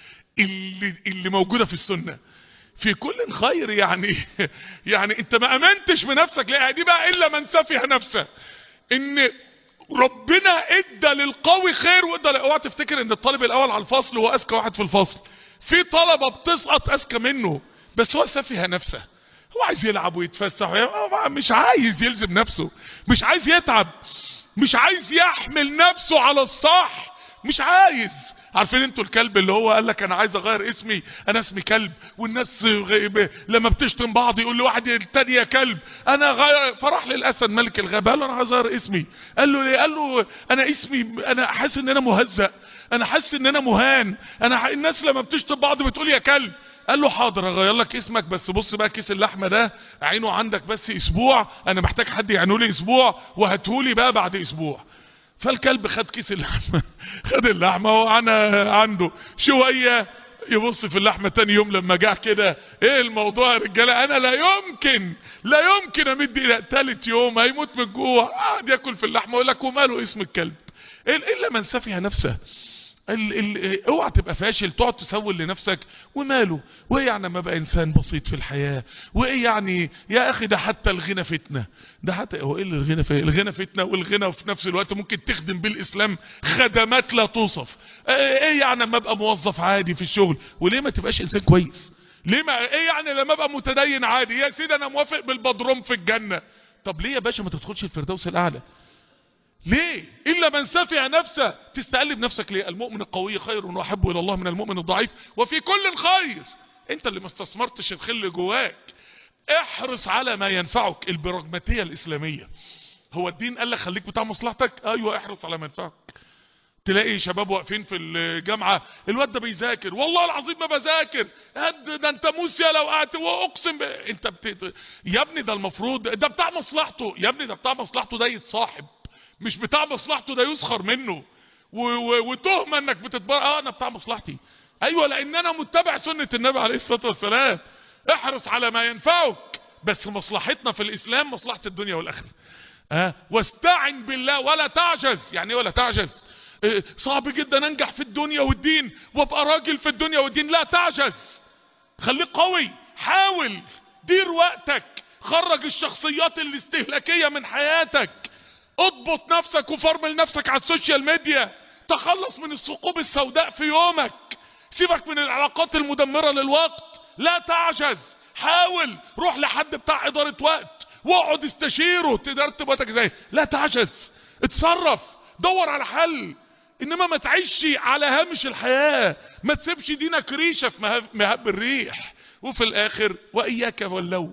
Speaker 1: اللي, اللي موجودة في السنة في كل خير يعني يعني انت ما امنتش بنفسك لا دي بقى الا من سفه نفسه ان ربنا ادى للقوي خير وادى اوعى تفتكر ان الطالب الاول على الفصل هو اذكى واحد في الفصل في طلبه بتسقط اذكى منه بس هو سفه نفسه هو عايز يلعب ويتفسح وي- هو مش عايز يلزم نفسه مش عايز يتعب مش عايز يحمل نفسه على الصح مش عايز عارفين انتوا الكلب اللي هو قال لك انا عايز اغير اسمي انا اسمي كلب والناس غ- لما بتشتم بعض يقول لواحد التاني يا كلب انا غير فراح للاسد ملك الغابه قال له انا عايز اغير اسمي قال له ليه قال له انا اسمي انا حاسس ان انا مهزأ انا حاسس ان انا مهان انا ح- الناس لما بتشتم بعض بتقول يا كلب قال له حاضر اغير لك اسمك بس بص بقى كيس اللحمه ده عينه عندك بس اسبوع انا محتاج حد يعينه لي اسبوع وهاتهولي بقى بعد اسبوع فالكلب خد كيس اللحمه خد اللحمه وانا عنده شويه يبص في اللحمه تاني يوم لما جه كده ايه الموضوع يا رجاله انا لا يمكن لا يمكن امد ايدي تالت يوم هيموت من الجوع قعد ياكل في اللحمه يقول لك وماله اسم الكلب الا من سفه نفسه ال ال اوعى تبقى فاشل تقعد تسول لنفسك وماله وايه يعني لما ابقى انسان بسيط في الحياة وايه يعني يا اخي ده حتى الغنى فتنة ده حتى هو ايه اللي الغنى فتنة الغنى فتنة والغنى وفي نفس الوقت ممكن تخدم بالاسلام خدمات لا توصف ايه يعني لما ابقى موظف عادي في الشغل وليه ما تبقاش انسان كويس ليه ما ايه يعني لما ابقى متدين عادي يا سيدي انا موافق بالبدروم في الجنة طب ليه يا باشا ما تدخلش الفردوس الاعلى ليه الا من سفه نفسه تستقلب نفسك ليه المؤمن القوي خير واحب الى الله من المؤمن الضعيف وفي كل خير انت اللي ما استثمرتش الخل جواك احرص على ما ينفعك البراجماتيه الاسلاميه هو الدين قال لك خليك بتاع مصلحتك ايوه احرص على ما ينفعك تلاقي شباب واقفين في الجامعه الواد ده بيذاكر والله العظيم ما بذاكر ده انت موسيا لو قعدت واقسم ب... انت بت... يا ابني ده المفروض ده بتاع مصلحته يا ابني ده بتاع مصلحته ده يتصاحب مش بتاع مصلحته ده يسخر منه و... و... وتهمه انك بتتبرع اه انا بتاع مصلحتي ايوه لان انا متبع سنه النبي عليه الصلاه والسلام احرص على ما ينفعك بس مصلحتنا في الاسلام مصلحه الدنيا والاخره اه واستعن بالله ولا تعجز يعني ايه ولا تعجز اه صعب جدا انجح في الدنيا والدين وابقى راجل في الدنيا والدين لا تعجز خليك قوي حاول دير وقتك خرج الشخصيات الاستهلاكيه من حياتك اضبط نفسك وفرمل نفسك على السوشيال ميديا تخلص من الثقوب السوداء في يومك سيبك من العلاقات المدمرة للوقت لا تعجز حاول روح لحد بتاع ادارة وقت واقعد استشيره ترتب وقتك ازاي لا تعجز اتصرف دور على حل انما ما تعيش على هامش الحياة ما تسيبش دينك ريشة في مهب الريح وفي الاخر واياك واللو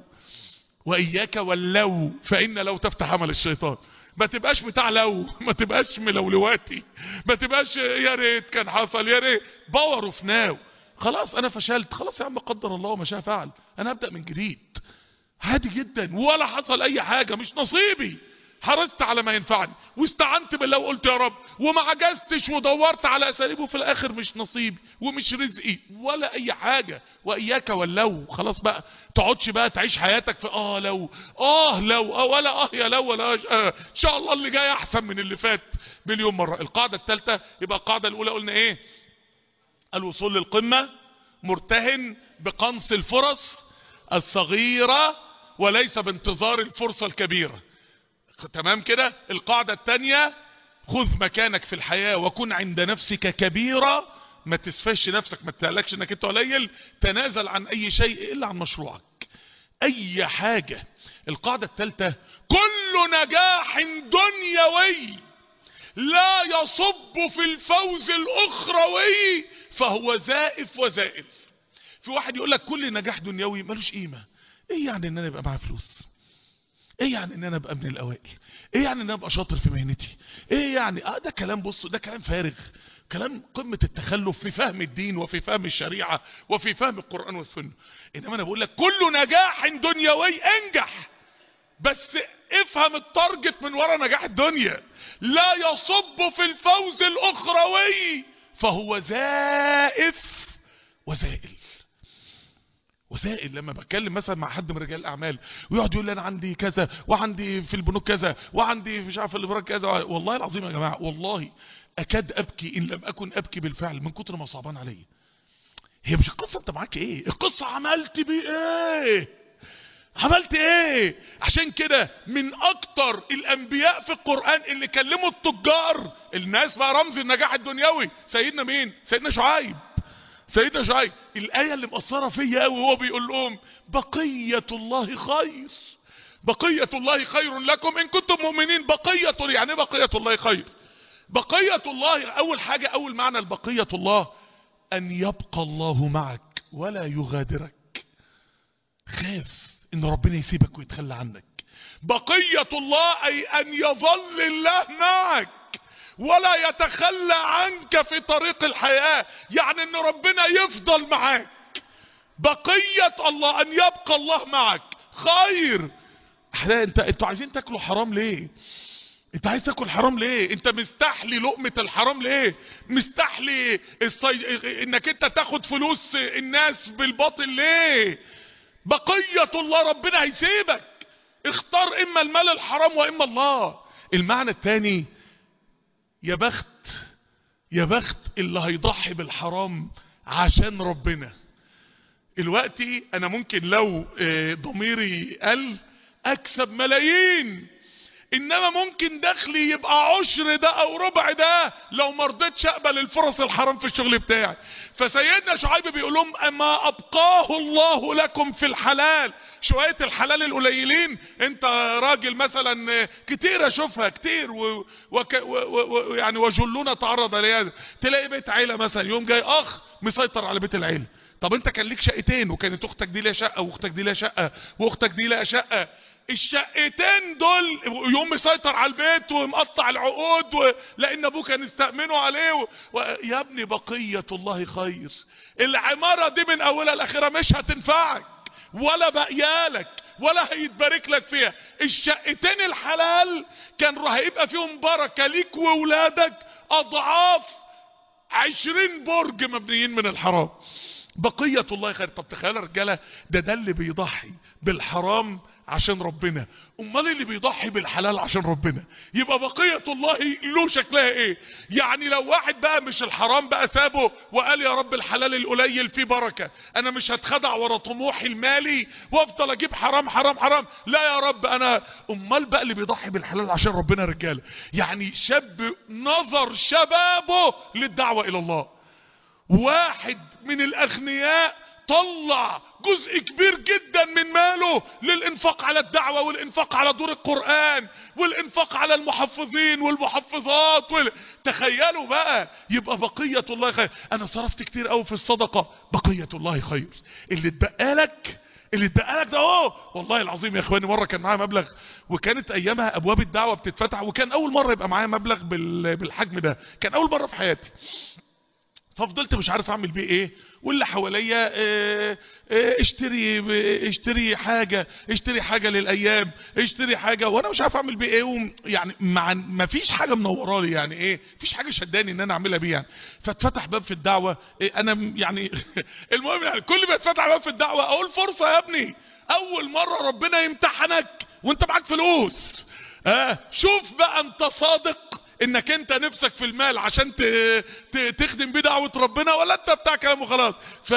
Speaker 1: واياك واللو فان لو تفتح عمل الشيطان ما تبقاش بتاع لو ما تبقاش ملولواتي ما تبقاش يا ريت كان حصل يا ريت باور اوف ناو خلاص انا فشلت خلاص يا عم قدر الله وما شاء فعل انا هبدا من جديد عادي جدا ولا حصل اي حاجه مش نصيبي حرصت على ما ينفعني واستعنت بالله وقلت يا رب وما عجزتش ودورت على اساليب وفي الاخر مش نصيبي ومش رزقي ولا اي حاجة واياك واللو خلاص بقى تقعدش بقى تعيش حياتك في اه لو اه لو آه ولا اه يا لو ولا آه ان شاء الله اللي جاي احسن من اللي فات مليون مرة القاعدة الثالثة يبقى القاعدة الاولى قلنا ايه الوصول للقمة مرتهن بقنص الفرص الصغيرة وليس بانتظار الفرصة الكبيرة تمام كده القاعدة التانية خذ مكانك في الحياة وكن عند نفسك كبيرة ما تسفش نفسك ما تتقلقش انك انت قليل تنازل عن اي شيء الا عن مشروعك اي حاجة القاعدة الثالثة كل نجاح دنيوي لا يصب في الفوز الاخروي فهو زائف وزائل في واحد يقول لك كل نجاح دنيوي ملوش قيمة ايه يعني ان انا يبقى معايا فلوس ايه يعني ان انا ابقى من الاوائل ايه يعني ان انا ابقى شاطر في مهنتي ايه يعني اه ده كلام بصوا ده كلام فارغ كلام قمة التخلف في فهم الدين وفي فهم الشريعة وفي فهم القرآن والسنة انما انا بقول لك كل نجاح دنيوي انجح بس افهم التارجت من ورا نجاح الدنيا لا يصب في الفوز الاخروي فهو زائف وزائل وسائل لما بتكلم مثلا مع حد من رجال الاعمال ويقعد يقول لي انا عندي كذا وعندي في البنوك كذا وعندي مش عارف الابراج كذا والله العظيم يا جماعه والله اكاد ابكي ان لم اكن ابكي بالفعل من كتر ما صعبان عليا هي مش القصه انت معاك ايه القصه عملت بيه ايه عملت ايه عشان كده من اكتر الانبياء في القرآن اللي كلموا التجار الناس بقى رمز النجاح الدنيوي سيدنا مين سيدنا شعيب سيدنا شعيب الآية اللي مأثرة فيا قوي وهو بيقول لهم بقية الله خير بقية الله خير لكم إن كنتم مؤمنين بقية يعني بقية الله خير بقية الله أول حاجة أول معنى البقية الله أن يبقى الله معك ولا يغادرك خاف إن ربنا يسيبك ويتخلى عنك بقية الله أي أن يظل الله معك ولا يتخلى عنك في طريق الحياة يعني ان ربنا يفضل معاك بقية الله ان يبقى الله معك خير انت انتوا عايزين تاكلوا حرام ليه انت عايز تاكل حرام ليه انت مستحلي لقمة الحرام ليه مستحلي الصي... انك انت تاخد فلوس الناس بالباطل ليه بقية الله ربنا هيسيبك اختار اما المال الحرام واما الله المعنى الثاني يا بخت يا بخت اللي هيضحي بالحرام عشان ربنا الوقتي انا ممكن لو آه، ضميري قل اكسب ملايين انما ممكن دخلي يبقى عشر ده او ربع ده لو مرضتش اقبل الفرص الحرام في الشغل بتاعي فسيدنا شعيب بيقول لهم اما ابقاه الله لكم في الحلال شوية الحلال القليلين انت راجل مثلا كتير اشوفها كتير و وك و و و يعني وجلونا تعرض لهذا تلاقي بيت عيلة مثلا يوم جاي اخ مسيطر على بيت العيلة طب انت كان ليك شقتين وكانت اختك دي لها شقه واختك دي لها شقه واختك دي لها شقه الشقتين دول يوم مسيطر على البيت ومقطع العقود و... لان ابوه كان استأمنوا عليه و... و... يا ابني بقية الله خير العمارة دي من اولها لاخرها مش هتنفعك ولا بقيالك ولا هيتبارك لك فيها الشقتين الحلال كان هيبقى فيهم بركة ليك وولادك اضعاف عشرين برج مبنيين من الحرام بقية الله خير طب تخيل رجالة ده ده اللي بيضحي بالحرام عشان ربنا امال اللي بيضحي بالحلال عشان ربنا يبقى بقية الله له شكلها ايه يعني لو واحد بقى مش الحرام بقى سابه وقال يا رب الحلال القليل فيه بركة انا مش هتخدع ورا طموحي المالي وافضل اجيب حرام حرام حرام لا يا رب انا امال بقى اللي بيضحي بالحلال عشان ربنا رجالة يعني شاب نظر شبابه للدعوة الى الله واحد من الاغنياء طلع جزء كبير جدا من ماله للانفاق على الدعوة والانفاق على دور القرآن والانفاق على المحفظين والمحفظات وال... تخيلوا بقى يبقى بقية الله خير انا صرفت كتير قوي في الصدقة بقية الله خير اللي اتبقى لك اللي اتبقى لك ده اهو والله العظيم يا اخواني مره كان معايا مبلغ وكانت ايامها ابواب الدعوه بتتفتح وكان اول مره يبقى معايا مبلغ بال... بالحجم ده كان اول مره في حياتي ففضلت مش عارف اعمل بيه ايه واللي حواليا اه اه اشتري اشتري حاجة اشتري حاجة للايام اشتري حاجة وانا مش عارف اعمل بيه ايه وم- يعني مع ما فيش حاجة منورالي يعني ايه فيش حاجة شداني ان انا اعملها بيه يعني فاتفتح باب في الدعوة ايه انا م- يعني المهم يعني كل ما اتفتح باب في الدعوة اقول فرصة يا ابني اول مرة ربنا يمتحنك وانت معاك فلوس اه شوف بقى انت صادق انك انت نفسك في المال عشان ت... ت... تخدم بيه دعوة ربنا ولا انت بتاع كلام وخلاص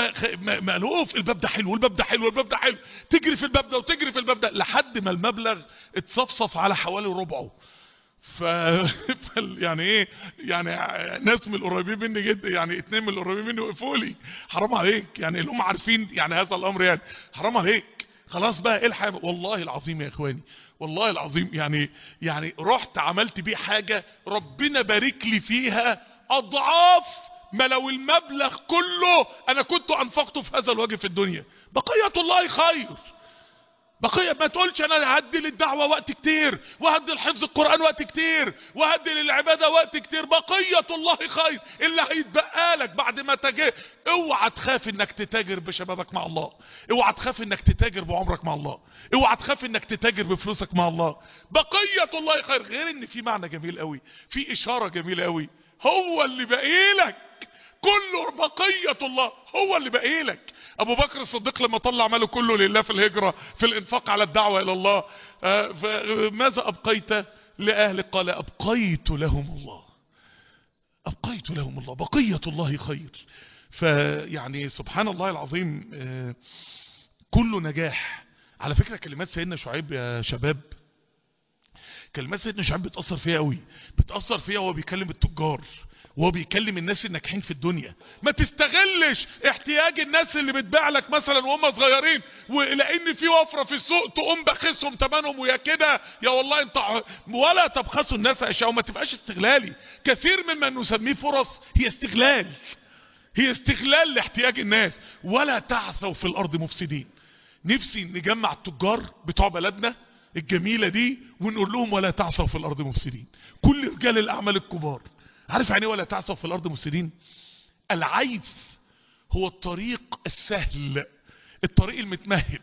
Speaker 1: فمألوف الباب ده حلو والباب ده حلو والباب ده حلو تجري في الباب ده وتجري في الباب ده لحد ما المبلغ اتصفصف على حوالي ربعه ف... فال- يعني ايه يعني ناس من القريبين مني جدا يعني اتنين من القريبين مني وقفوا لي حرام عليك يعني اللي هم عارفين يعني هذا الامر يعني حرام عليك خلاص بقى الحق والله العظيم يا اخواني والله العظيم يعني يعني رحت عملت بيه حاجة ربنا بارك لي فيها اضعاف ما لو المبلغ كله انا كنت انفقته في هذا الوجه في الدنيا بقية الله خير بقية ما تقولش انا هدي للدعوة وقت كتير وهدي لحفظ القرآن وقت كتير وهدي للعبادة وقت كتير بقية الله خير اللي هيتبقى لك بعد ما تجي اوعى تخاف انك تتاجر بشبابك مع الله اوعى تخاف انك تتاجر بعمرك مع الله اوعى تخاف انك تتاجر بفلوسك مع الله بقية الله خير غير ان في معنى جميل قوي في اشارة جميلة قوي هو اللي باقي لك كله بقية الله هو اللي باقي لك ابو بكر الصديق لما طلع ماله كله لله في الهجرة في الانفاق على الدعوة الى الله آه، فماذا ابقيت لاهلك قال ابقيت لهم الله ابقيت لهم الله بقية الله خير فيعني سبحان الله العظيم آه، كله نجاح على فكرة كلمات سيدنا شعيب يا شباب كلمات سيدنا شعيب بتأثر فيها قوي بتأثر فيها وهو بيكلم التجار وهو بيكلم الناس الناجحين في الدنيا ما تستغلش احتياج الناس اللي بتبيع لك مثلا وهم صغيرين ولان في وفره في السوق تقوم بخسهم تمنهم ويا كده يا والله انت ع- ولا تبخسوا الناس اشياء وما تبقاش استغلالي كثير مما نسميه فرص هي استغلال هي استغلال لاحتياج الناس ولا تعثوا في الارض مفسدين نفسي نجمع التجار بتوع بلدنا الجميلة دي ونقول لهم ولا تعثوا في الارض مفسدين كل رجال الاعمال الكبار عارف يعني إيه ولا تعثوا في الارض مفسدين العيث هو الطريق السهل الطريق المتمهد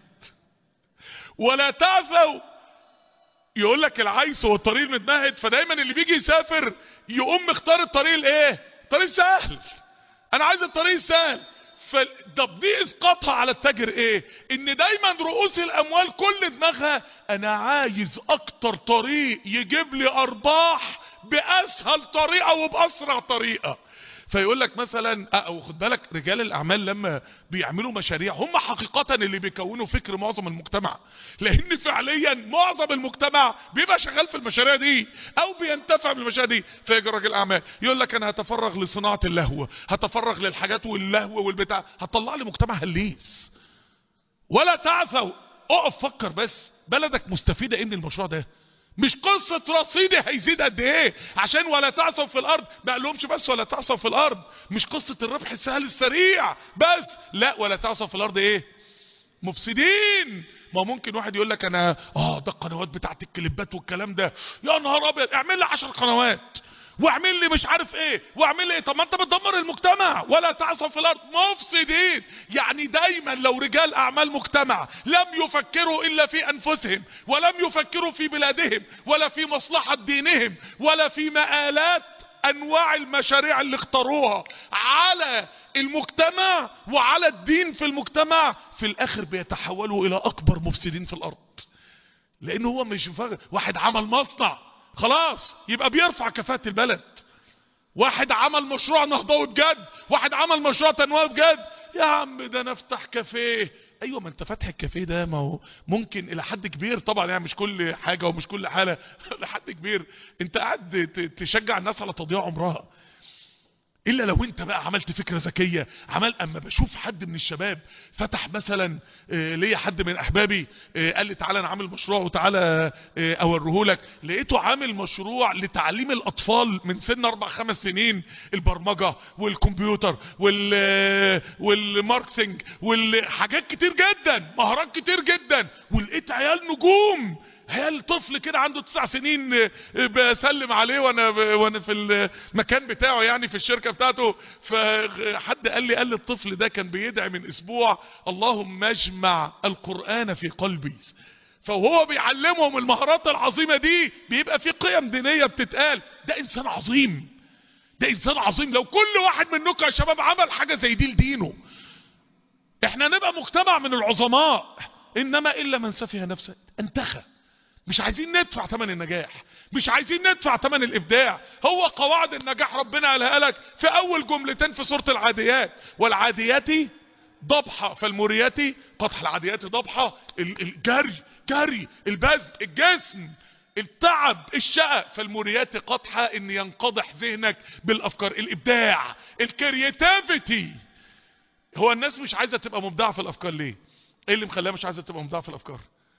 Speaker 1: ولا تعثوا يقول لك العيث هو الطريق المتمهد فدايما اللي بيجي يسافر يقوم مختار الطريق الايه الطريق السهل انا عايز الطريق السهل فطب دي اسقاطها على التاجر ايه ان دايما رؤوس الاموال كل دماغها انا عايز اكتر طريق يجيب لي ارباح باسهل طريقة وباسرع طريقة فيقول لك مثلا او خد بالك رجال الاعمال لما بيعملوا مشاريع هم حقيقة اللي بيكونوا فكر معظم المجتمع لان فعليا معظم المجتمع بيبقى شغال في المشاريع دي او بينتفع بالمشاريع دي فيجي راجل اعمال يقول لك انا هتفرغ لصناعة اللهو هتفرغ للحاجات واللهو والبتاع هتطلع لي مجتمع هليس ولا تعثوا اقف فكر بس بلدك مستفيدة ايه من المشروع ده مش قصة رصيدي هيزيد قد ايه عشان ولا تعصوا في الارض ما قالهمش بس ولا تعصوا في الارض مش قصة الربح السهل السريع بس لا ولا تعصوا في الارض ايه مفسدين ما ممكن واحد يقول لك انا اه ده القنوات بتاعت الكليبات والكلام ده يا نهار ابيض اعمل لي 10 قنوات واعمل لي مش عارف ايه واعمل لي ايه طب ما انت بتدمر المجتمع ولا تعصوا في الارض مفسدين يعني دايما لو رجال اعمال مجتمع لم يفكروا الا في انفسهم ولم يفكروا في بلادهم ولا في مصلحة دينهم ولا في مآلات انواع المشاريع اللي اختاروها على المجتمع وعلى الدين في المجتمع في الاخر بيتحولوا الى اكبر مفسدين في الارض لانه هو مش فاهم واحد عمل مصنع خلاص يبقى بيرفع كفاءة البلد واحد عمل مشروع نهضوي بجد واحد عمل مشروع تنموي بجد يا عم ده انا افتح كافيه ايوه ما انت فاتح الكافيه ده ما هو ممكن الى حد كبير طبعا يعني مش كل حاجه ومش كل حاله لحد كبير انت قاعد ت- تشجع الناس على تضييع عمرها الا لو انت بقى عملت فكره ذكيه عمل اما بشوف حد من الشباب فتح مثلا آه، ليا حد من احبابي آه، قال لي تعالى انا عامل مشروع وتعالى آه، اوريهولك لقيته عامل مشروع لتعليم الاطفال من سن اربع خمس سنين البرمجه والكمبيوتر وال آه، والماركتنج والحاجات كتير جدا مهارات كتير جدا ولقيت عيال نجوم عيال طفل كده عنده تسع سنين آه، بسلم عليه وانا وانا في المكان بتاعه يعني في الشركه بتاعته فحد قال لي قال لي الطفل ده كان بيدعي من اسبوع اللهم اجمع القران في قلبي فهو بيعلمهم المهارات العظيمه دي بيبقى في قيم دينيه بتتقال ده انسان عظيم ده انسان عظيم لو كل واحد منكم يا شباب عمل حاجه زي دي لدينه احنا نبقى مجتمع من العظماء انما الا من سفه نفسه انتخى مش عايزين ندفع ثمن النجاح مش عايزين ندفع ثمن الابداع هو قواعد النجاح ربنا قالها لك في اول جملتين في سوره العاديات والعاديات ضبحة فالموريات قطح العاديات ضبحة ال- الجري جري البذل الجسم التعب الشقة فالموريات قطحة ان ينقضح ذهنك بالافكار الابداع الكرياتيفيتي هو الناس مش عايزة تبقى مبدعة في الافكار ليه ايه اللي مخليها مش عايزة تبقى مبدعة في الافكار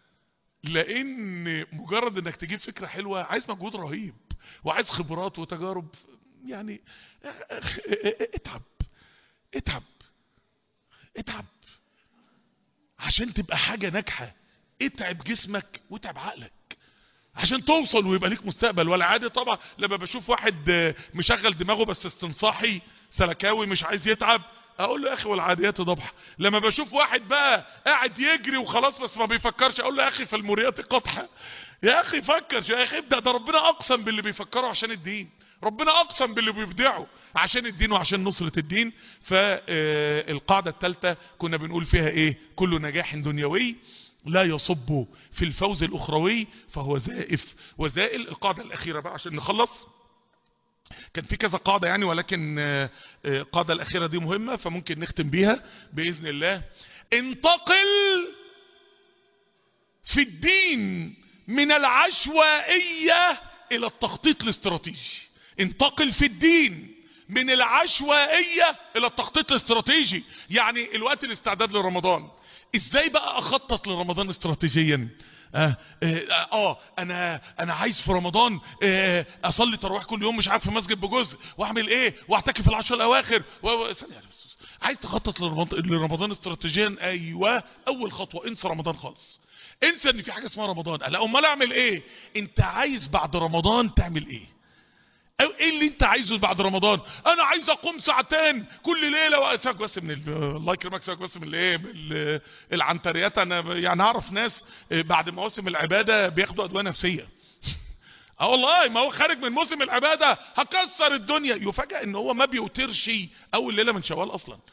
Speaker 1: لان مجرد انك تجيب فكرة حلوة عايز مجهود رهيب وعايز خبرات وتجارب يعني اتعب اتعب اتعب عشان تبقى حاجة ناجحة اتعب جسمك واتعب عقلك عشان توصل ويبقى ليك مستقبل ولا عادي طبعا لما بشوف واحد آه، مشغل دماغه بس استنصاحي سلكاوي مش عايز يتعب اقول له يا اخي والعاديات ضبح لما بشوف واحد بقى قاعد يجري وخلاص بس ما بيفكرش اقول له يا اخي فالموريات قطحه يا اخي فكر يا اخي ابدا ده ربنا اقسم باللي بيفكروا عشان الدين ربنا اقسم باللي بيبدعوا عشان الدين وعشان نصرة الدين فالقاعدة الثالثة كنا بنقول فيها ايه كل نجاح دنيوي لا يصب في الفوز الاخروي فهو زائف وزائل القاعدة الاخيرة بقى عشان نخلص كان في كذا قاعدة يعني ولكن آه، آه، القاعدة الأخيرة دي مهمة فممكن نختم بيها بإذن الله انتقل في الدين من العشوائية إلى التخطيط الاستراتيجي انتقل في الدين من العشوائية إلى التخطيط الاستراتيجي يعني الوقت الاستعداد لرمضان ازاي بقى اخطط لرمضان استراتيجيا آه, آه, اه انا انا عايز في رمضان آه اصلي تراويح كل يوم مش عارف في مسجد بجزء واعمل ايه واعتكف العشر الاواخر و... و... ثانيه بس- بس. عايز تخطط لرمضان, لرمضان استراتيجيا ايوه اول خطوه انسى رمضان خالص انسى ان في حاجه اسمها رمضان لا امال اعمل ايه انت عايز بعد رمضان تعمل ايه او ايه اللي انت عايزه بعد رمضان انا عايز اقوم ساعتين كل ليله واساك بس من ال- الله يكرمك ساك بس من الايه من ال- العنتريات انا ب- يعني اعرف ناس اه، بعد مواسم العباده بياخدوا ادويه نفسيه اه والله ما هو خارج من موسم العباده هكسر الدنيا يفاجئ ان هو ما بيوترش اول ليله من شوال اصلا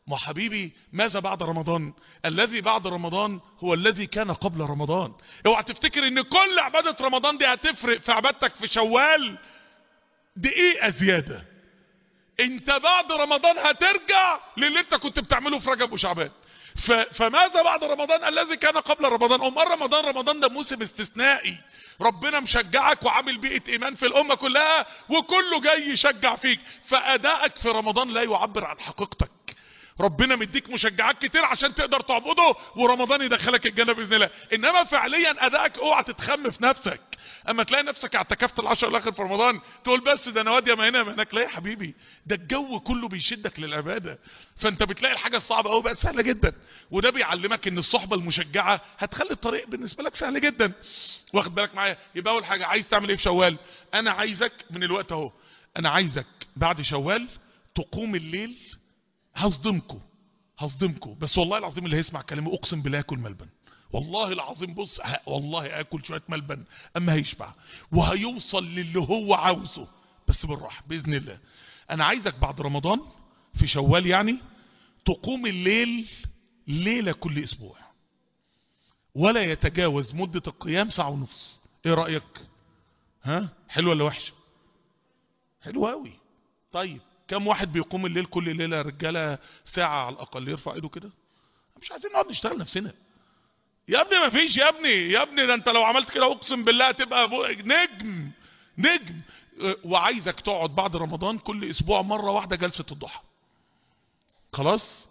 Speaker 1: ما حبيبي ماذا بعد رمضان الذي بعد رمضان هو الذي كان قبل رمضان اوعى تفتكر ان كل عبادة رمضان دي هتفرق في عبادتك في شوال دقيقة زيادة انت بعد رمضان هترجع للي انت كنت بتعمله في رجب وشعبان ف... فماذا بعد رمضان الذي كان قبل رمضان امال رمضان رمضان ده موسم استثنائي ربنا مشجعك وعامل بيئة ايمان في الامة كلها وكله جاي يشجع فيك فادائك في رمضان لا يعبر عن حقيقتك ربنا مديك مشجعات كتير عشان تقدر تعبده ورمضان يدخلك الجنة باذن الله انما فعليا ادائك اوعى تتخم في نفسك اما تلاقي نفسك اعتكفت العشر الاخر في رمضان تقول بس ده انا واد يا ما هنا ما هناك لا يا حبيبي ده الجو كله بيشدك للعباده فانت بتلاقي الحاجه الصعبه قوي بقت سهله جدا وده بيعلمك ان الصحبه المشجعه هتخلي الطريق بالنسبه لك سهل جدا واخد بالك معايا يبقى اول حاجه عايز تعمل ايه في شوال انا عايزك من الوقت اهو انا عايزك بعد شوال تقوم الليل هصدمكم هصدمكم بس والله العظيم اللي هيسمع كلامي اقسم بالله ياكل ملبن والله العظيم بص ه- والله اكل شويه ملبن اما هيشبع وهيوصل للي هو عاوزه بس بالراحه باذن الله انا عايزك بعد رمضان في شوال يعني تقوم الليل ليله كل اسبوع ولا يتجاوز مده القيام ساعه ونص ايه رايك ها حلو ولا وحش حلو قوي طيب كم واحد بيقوم الليل كل ليله يا رجاله ساعه على الاقل يرفع ايده كده مش عايزين نقعد نشتغل نفسنا يا ابني ما فيش يا ابني يا ابني ده انت لو عملت كده اقسم بالله هتبقى بو- نجم نجم اه، وعايزك تقعد بعد رمضان كل اسبوع مره واحده جلسه الضحى خلاص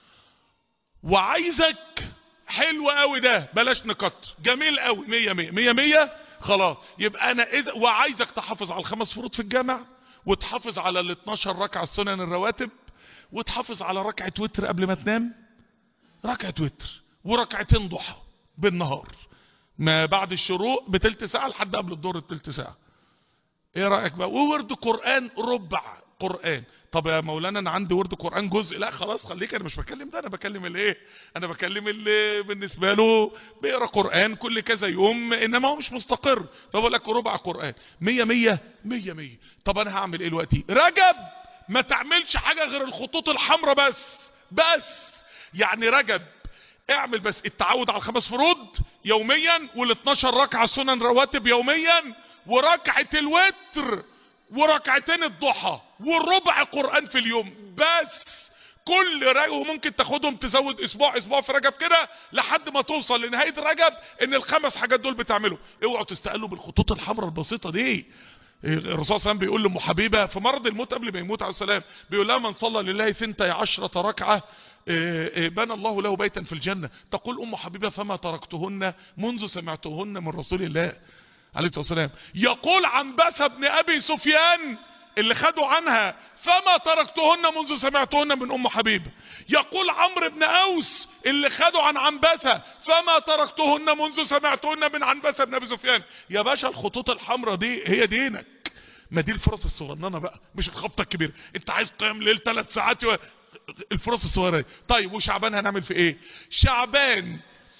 Speaker 1: وعايزك حلو قوي ده بلاش نكتر جميل قوي مية مية مية مية خلاص يبقى انا اذا وعايزك تحافظ على الخمس فروض في الجامع وتحافظ على ال 12 ركعه السنن الرواتب وتحافظ على ركعه وتر قبل ما تنام ركعه وتر وركعتين ضحى بالنهار ما بعد الشروق بتلت ساعه لحد قبل الظهر بتلت ساعه ايه رايك بقى وورد قران ربع قران طب يا مولانا انا عندي ورد قران جزء لا خلاص خليك انا مش بكلم ده انا بكلم الايه انا بكلم اللي بالنسبه له بيقرا قران كل كذا يوم انما هو مش مستقر فبقول لك ربع قران مية مية مية مية طب انا هعمل ايه دلوقتي رجب ما تعملش حاجه غير الخطوط الحمراء بس بس يعني رجب اعمل بس التعود على الخمس فروض يوميا وال 12 ركعه سنن رواتب يوميا وركعه الوتر وركعتين الضحى والربع قران في اليوم بس كل رجب وممكن تاخدهم تزود اسبوع اسبوع في رجب كده لحد ما توصل لنهايه رجب ان الخمس حاجات دول بتعملوا اوعوا تستقلوا بالخطوط الحمراء البسيطه دي الرسول صلى الله عليه وسلم بيقول لام حبيبه في مرض الموت قبل ما يموت عليه السلام بيقول لها من صلى لله ثنتي عشرة ركعه إيه إيه بنى الله له بيتا في الجنه تقول ام حبيبه فما تركتهن منذ سمعتهن من رسول الله عليه الصلاه والسلام يقول عنبسه بن ابي سفيان اللي خدوا عنها فما تركتهن منذ سمعتهن من ام حبيبه يقول عمرو بن اوس اللي خدوا عن عنبسه فما تركتهن منذ سمعتهن من عنبسه بن ابي سفيان يا باشا الخطوط الحمراء دي هي دينك ما دي الفرص الصغننه بقى مش الخبطه الكبيره انت عايز قيام ليل ثلاث ساعات و... الفرص الصغيره دي طيب وشعبان هنعمل في ايه شعبان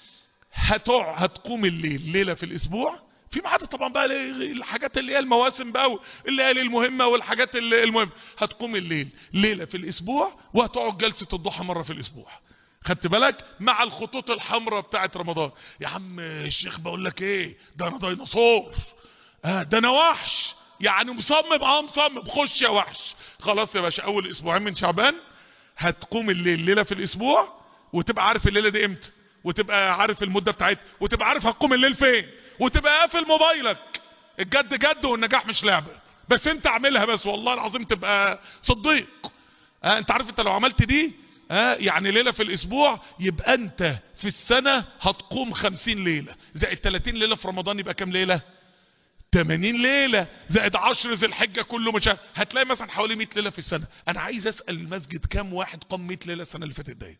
Speaker 1: هتقع هتقوم الليل ليله في الاسبوع في ما عدا طبعا بقى الحاجات اللي هي المواسم بقى الليالي المهمه والحاجات اللي المهمه هتقوم الليل ليله في الاسبوع وهتقعد جلسه الضحى مره في الاسبوع خدت بالك مع الخطوط الحمراء بتاعت رمضان يا عم الشيخ بقول لك ايه ده انا ديناصور آه ده انا وحش يعني مصمم اه مصمم خش يا وحش خلاص يا باشا اول اسبوعين من شعبان هتقوم الليل ليله في الاسبوع وتبقى عارف الليله دي امتى وتبقى عارف المده بتاعتها وتبقى عارف هتقوم الليل فين وتبقى قافل موبايلك الجد جد والنجاح مش لعبه بس انت اعملها بس والله العظيم تبقى صديق آه انت عارف انت لو عملت دي آه يعني ليله في الاسبوع يبقى انت في السنه هتقوم خمسين ليله زائد 30 ليله في رمضان يبقى كام ليله 80 ليلة زائد 10 ذي الحجة كله مش هتلاقي مثلا حوالي 100 ليلة في السنة انا عايز اسأل المسجد كام واحد قام 100 ليلة السنة اللي فاتت دي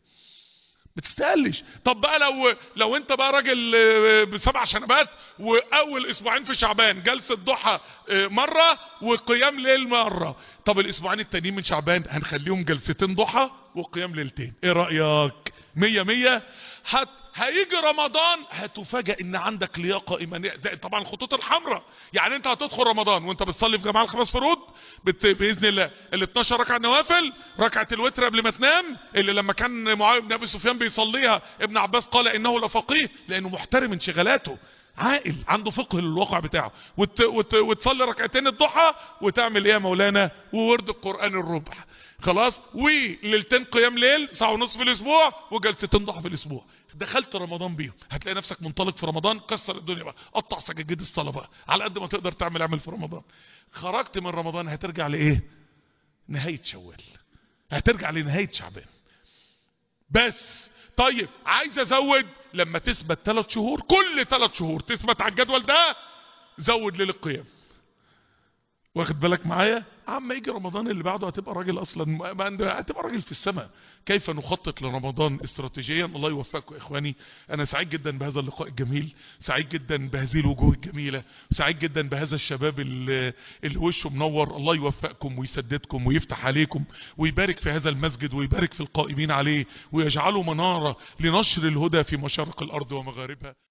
Speaker 1: بتستقلش طب بقى لو لو انت بقى راجل بسبع شنبات واول اسبوعين في شعبان جلسة ضحى مرة وقيام ليل مرة طب الاسبوعين التانيين من شعبان هنخليهم جلستين ضحى وقيام ليلتين ايه رأيك مية مية هت هيجي رمضان هتفاجئ ان عندك لياقه ايمانيه زي طبعا الخطوط الحمراء يعني انت هتدخل رمضان وانت بتصلي في جماعه الخمس فروض بت... باذن الله ال 12 ركعه نوافل ركعه الوتر قبل ما تنام اللي لما كان معاويه بن ابي سفيان بيصليها ابن عباس قال انه لفقيه لانه محترم انشغالاته عاقل عنده فقه للواقع بتاعه وت... وت... وتصلي ركعتين الضحى وتعمل ايه يا مولانا وورد القران الربع خلاص وليلتين قيام ليل ساعه ونص في الاسبوع وجلستين ضحى في الاسبوع دخلت رمضان بيهم هتلاقي نفسك منطلق في رمضان كسر الدنيا بقى قطع سجاجيد الصلاه بقى على قد ما تقدر تعمل اعمل في رمضان خرجت من رمضان هترجع لايه نهايه شوال هترجع لنهايه شعبان بس طيب عايز ازود لما تثبت ثلاث شهور كل ثلاث شهور تثبت على الجدول ده زود ليل القيام واخد بالك معايا عم يجي رمضان اللي بعده هتبقى راجل اصلا ما هتبقى راجل في السماء كيف نخطط لرمضان استراتيجيا الله يوفقكم يا اخواني انا سعيد جدا بهذا اللقاء الجميل سعيد جدا بهذه الوجوه الجميله سعيد جدا بهذا الشباب اللي, اللي وشه منور الله يوفقكم ويسددكم ويفتح عليكم ويبارك في هذا المسجد ويبارك في القائمين عليه ويجعله مناره لنشر الهدى في مشارق الارض ومغاربها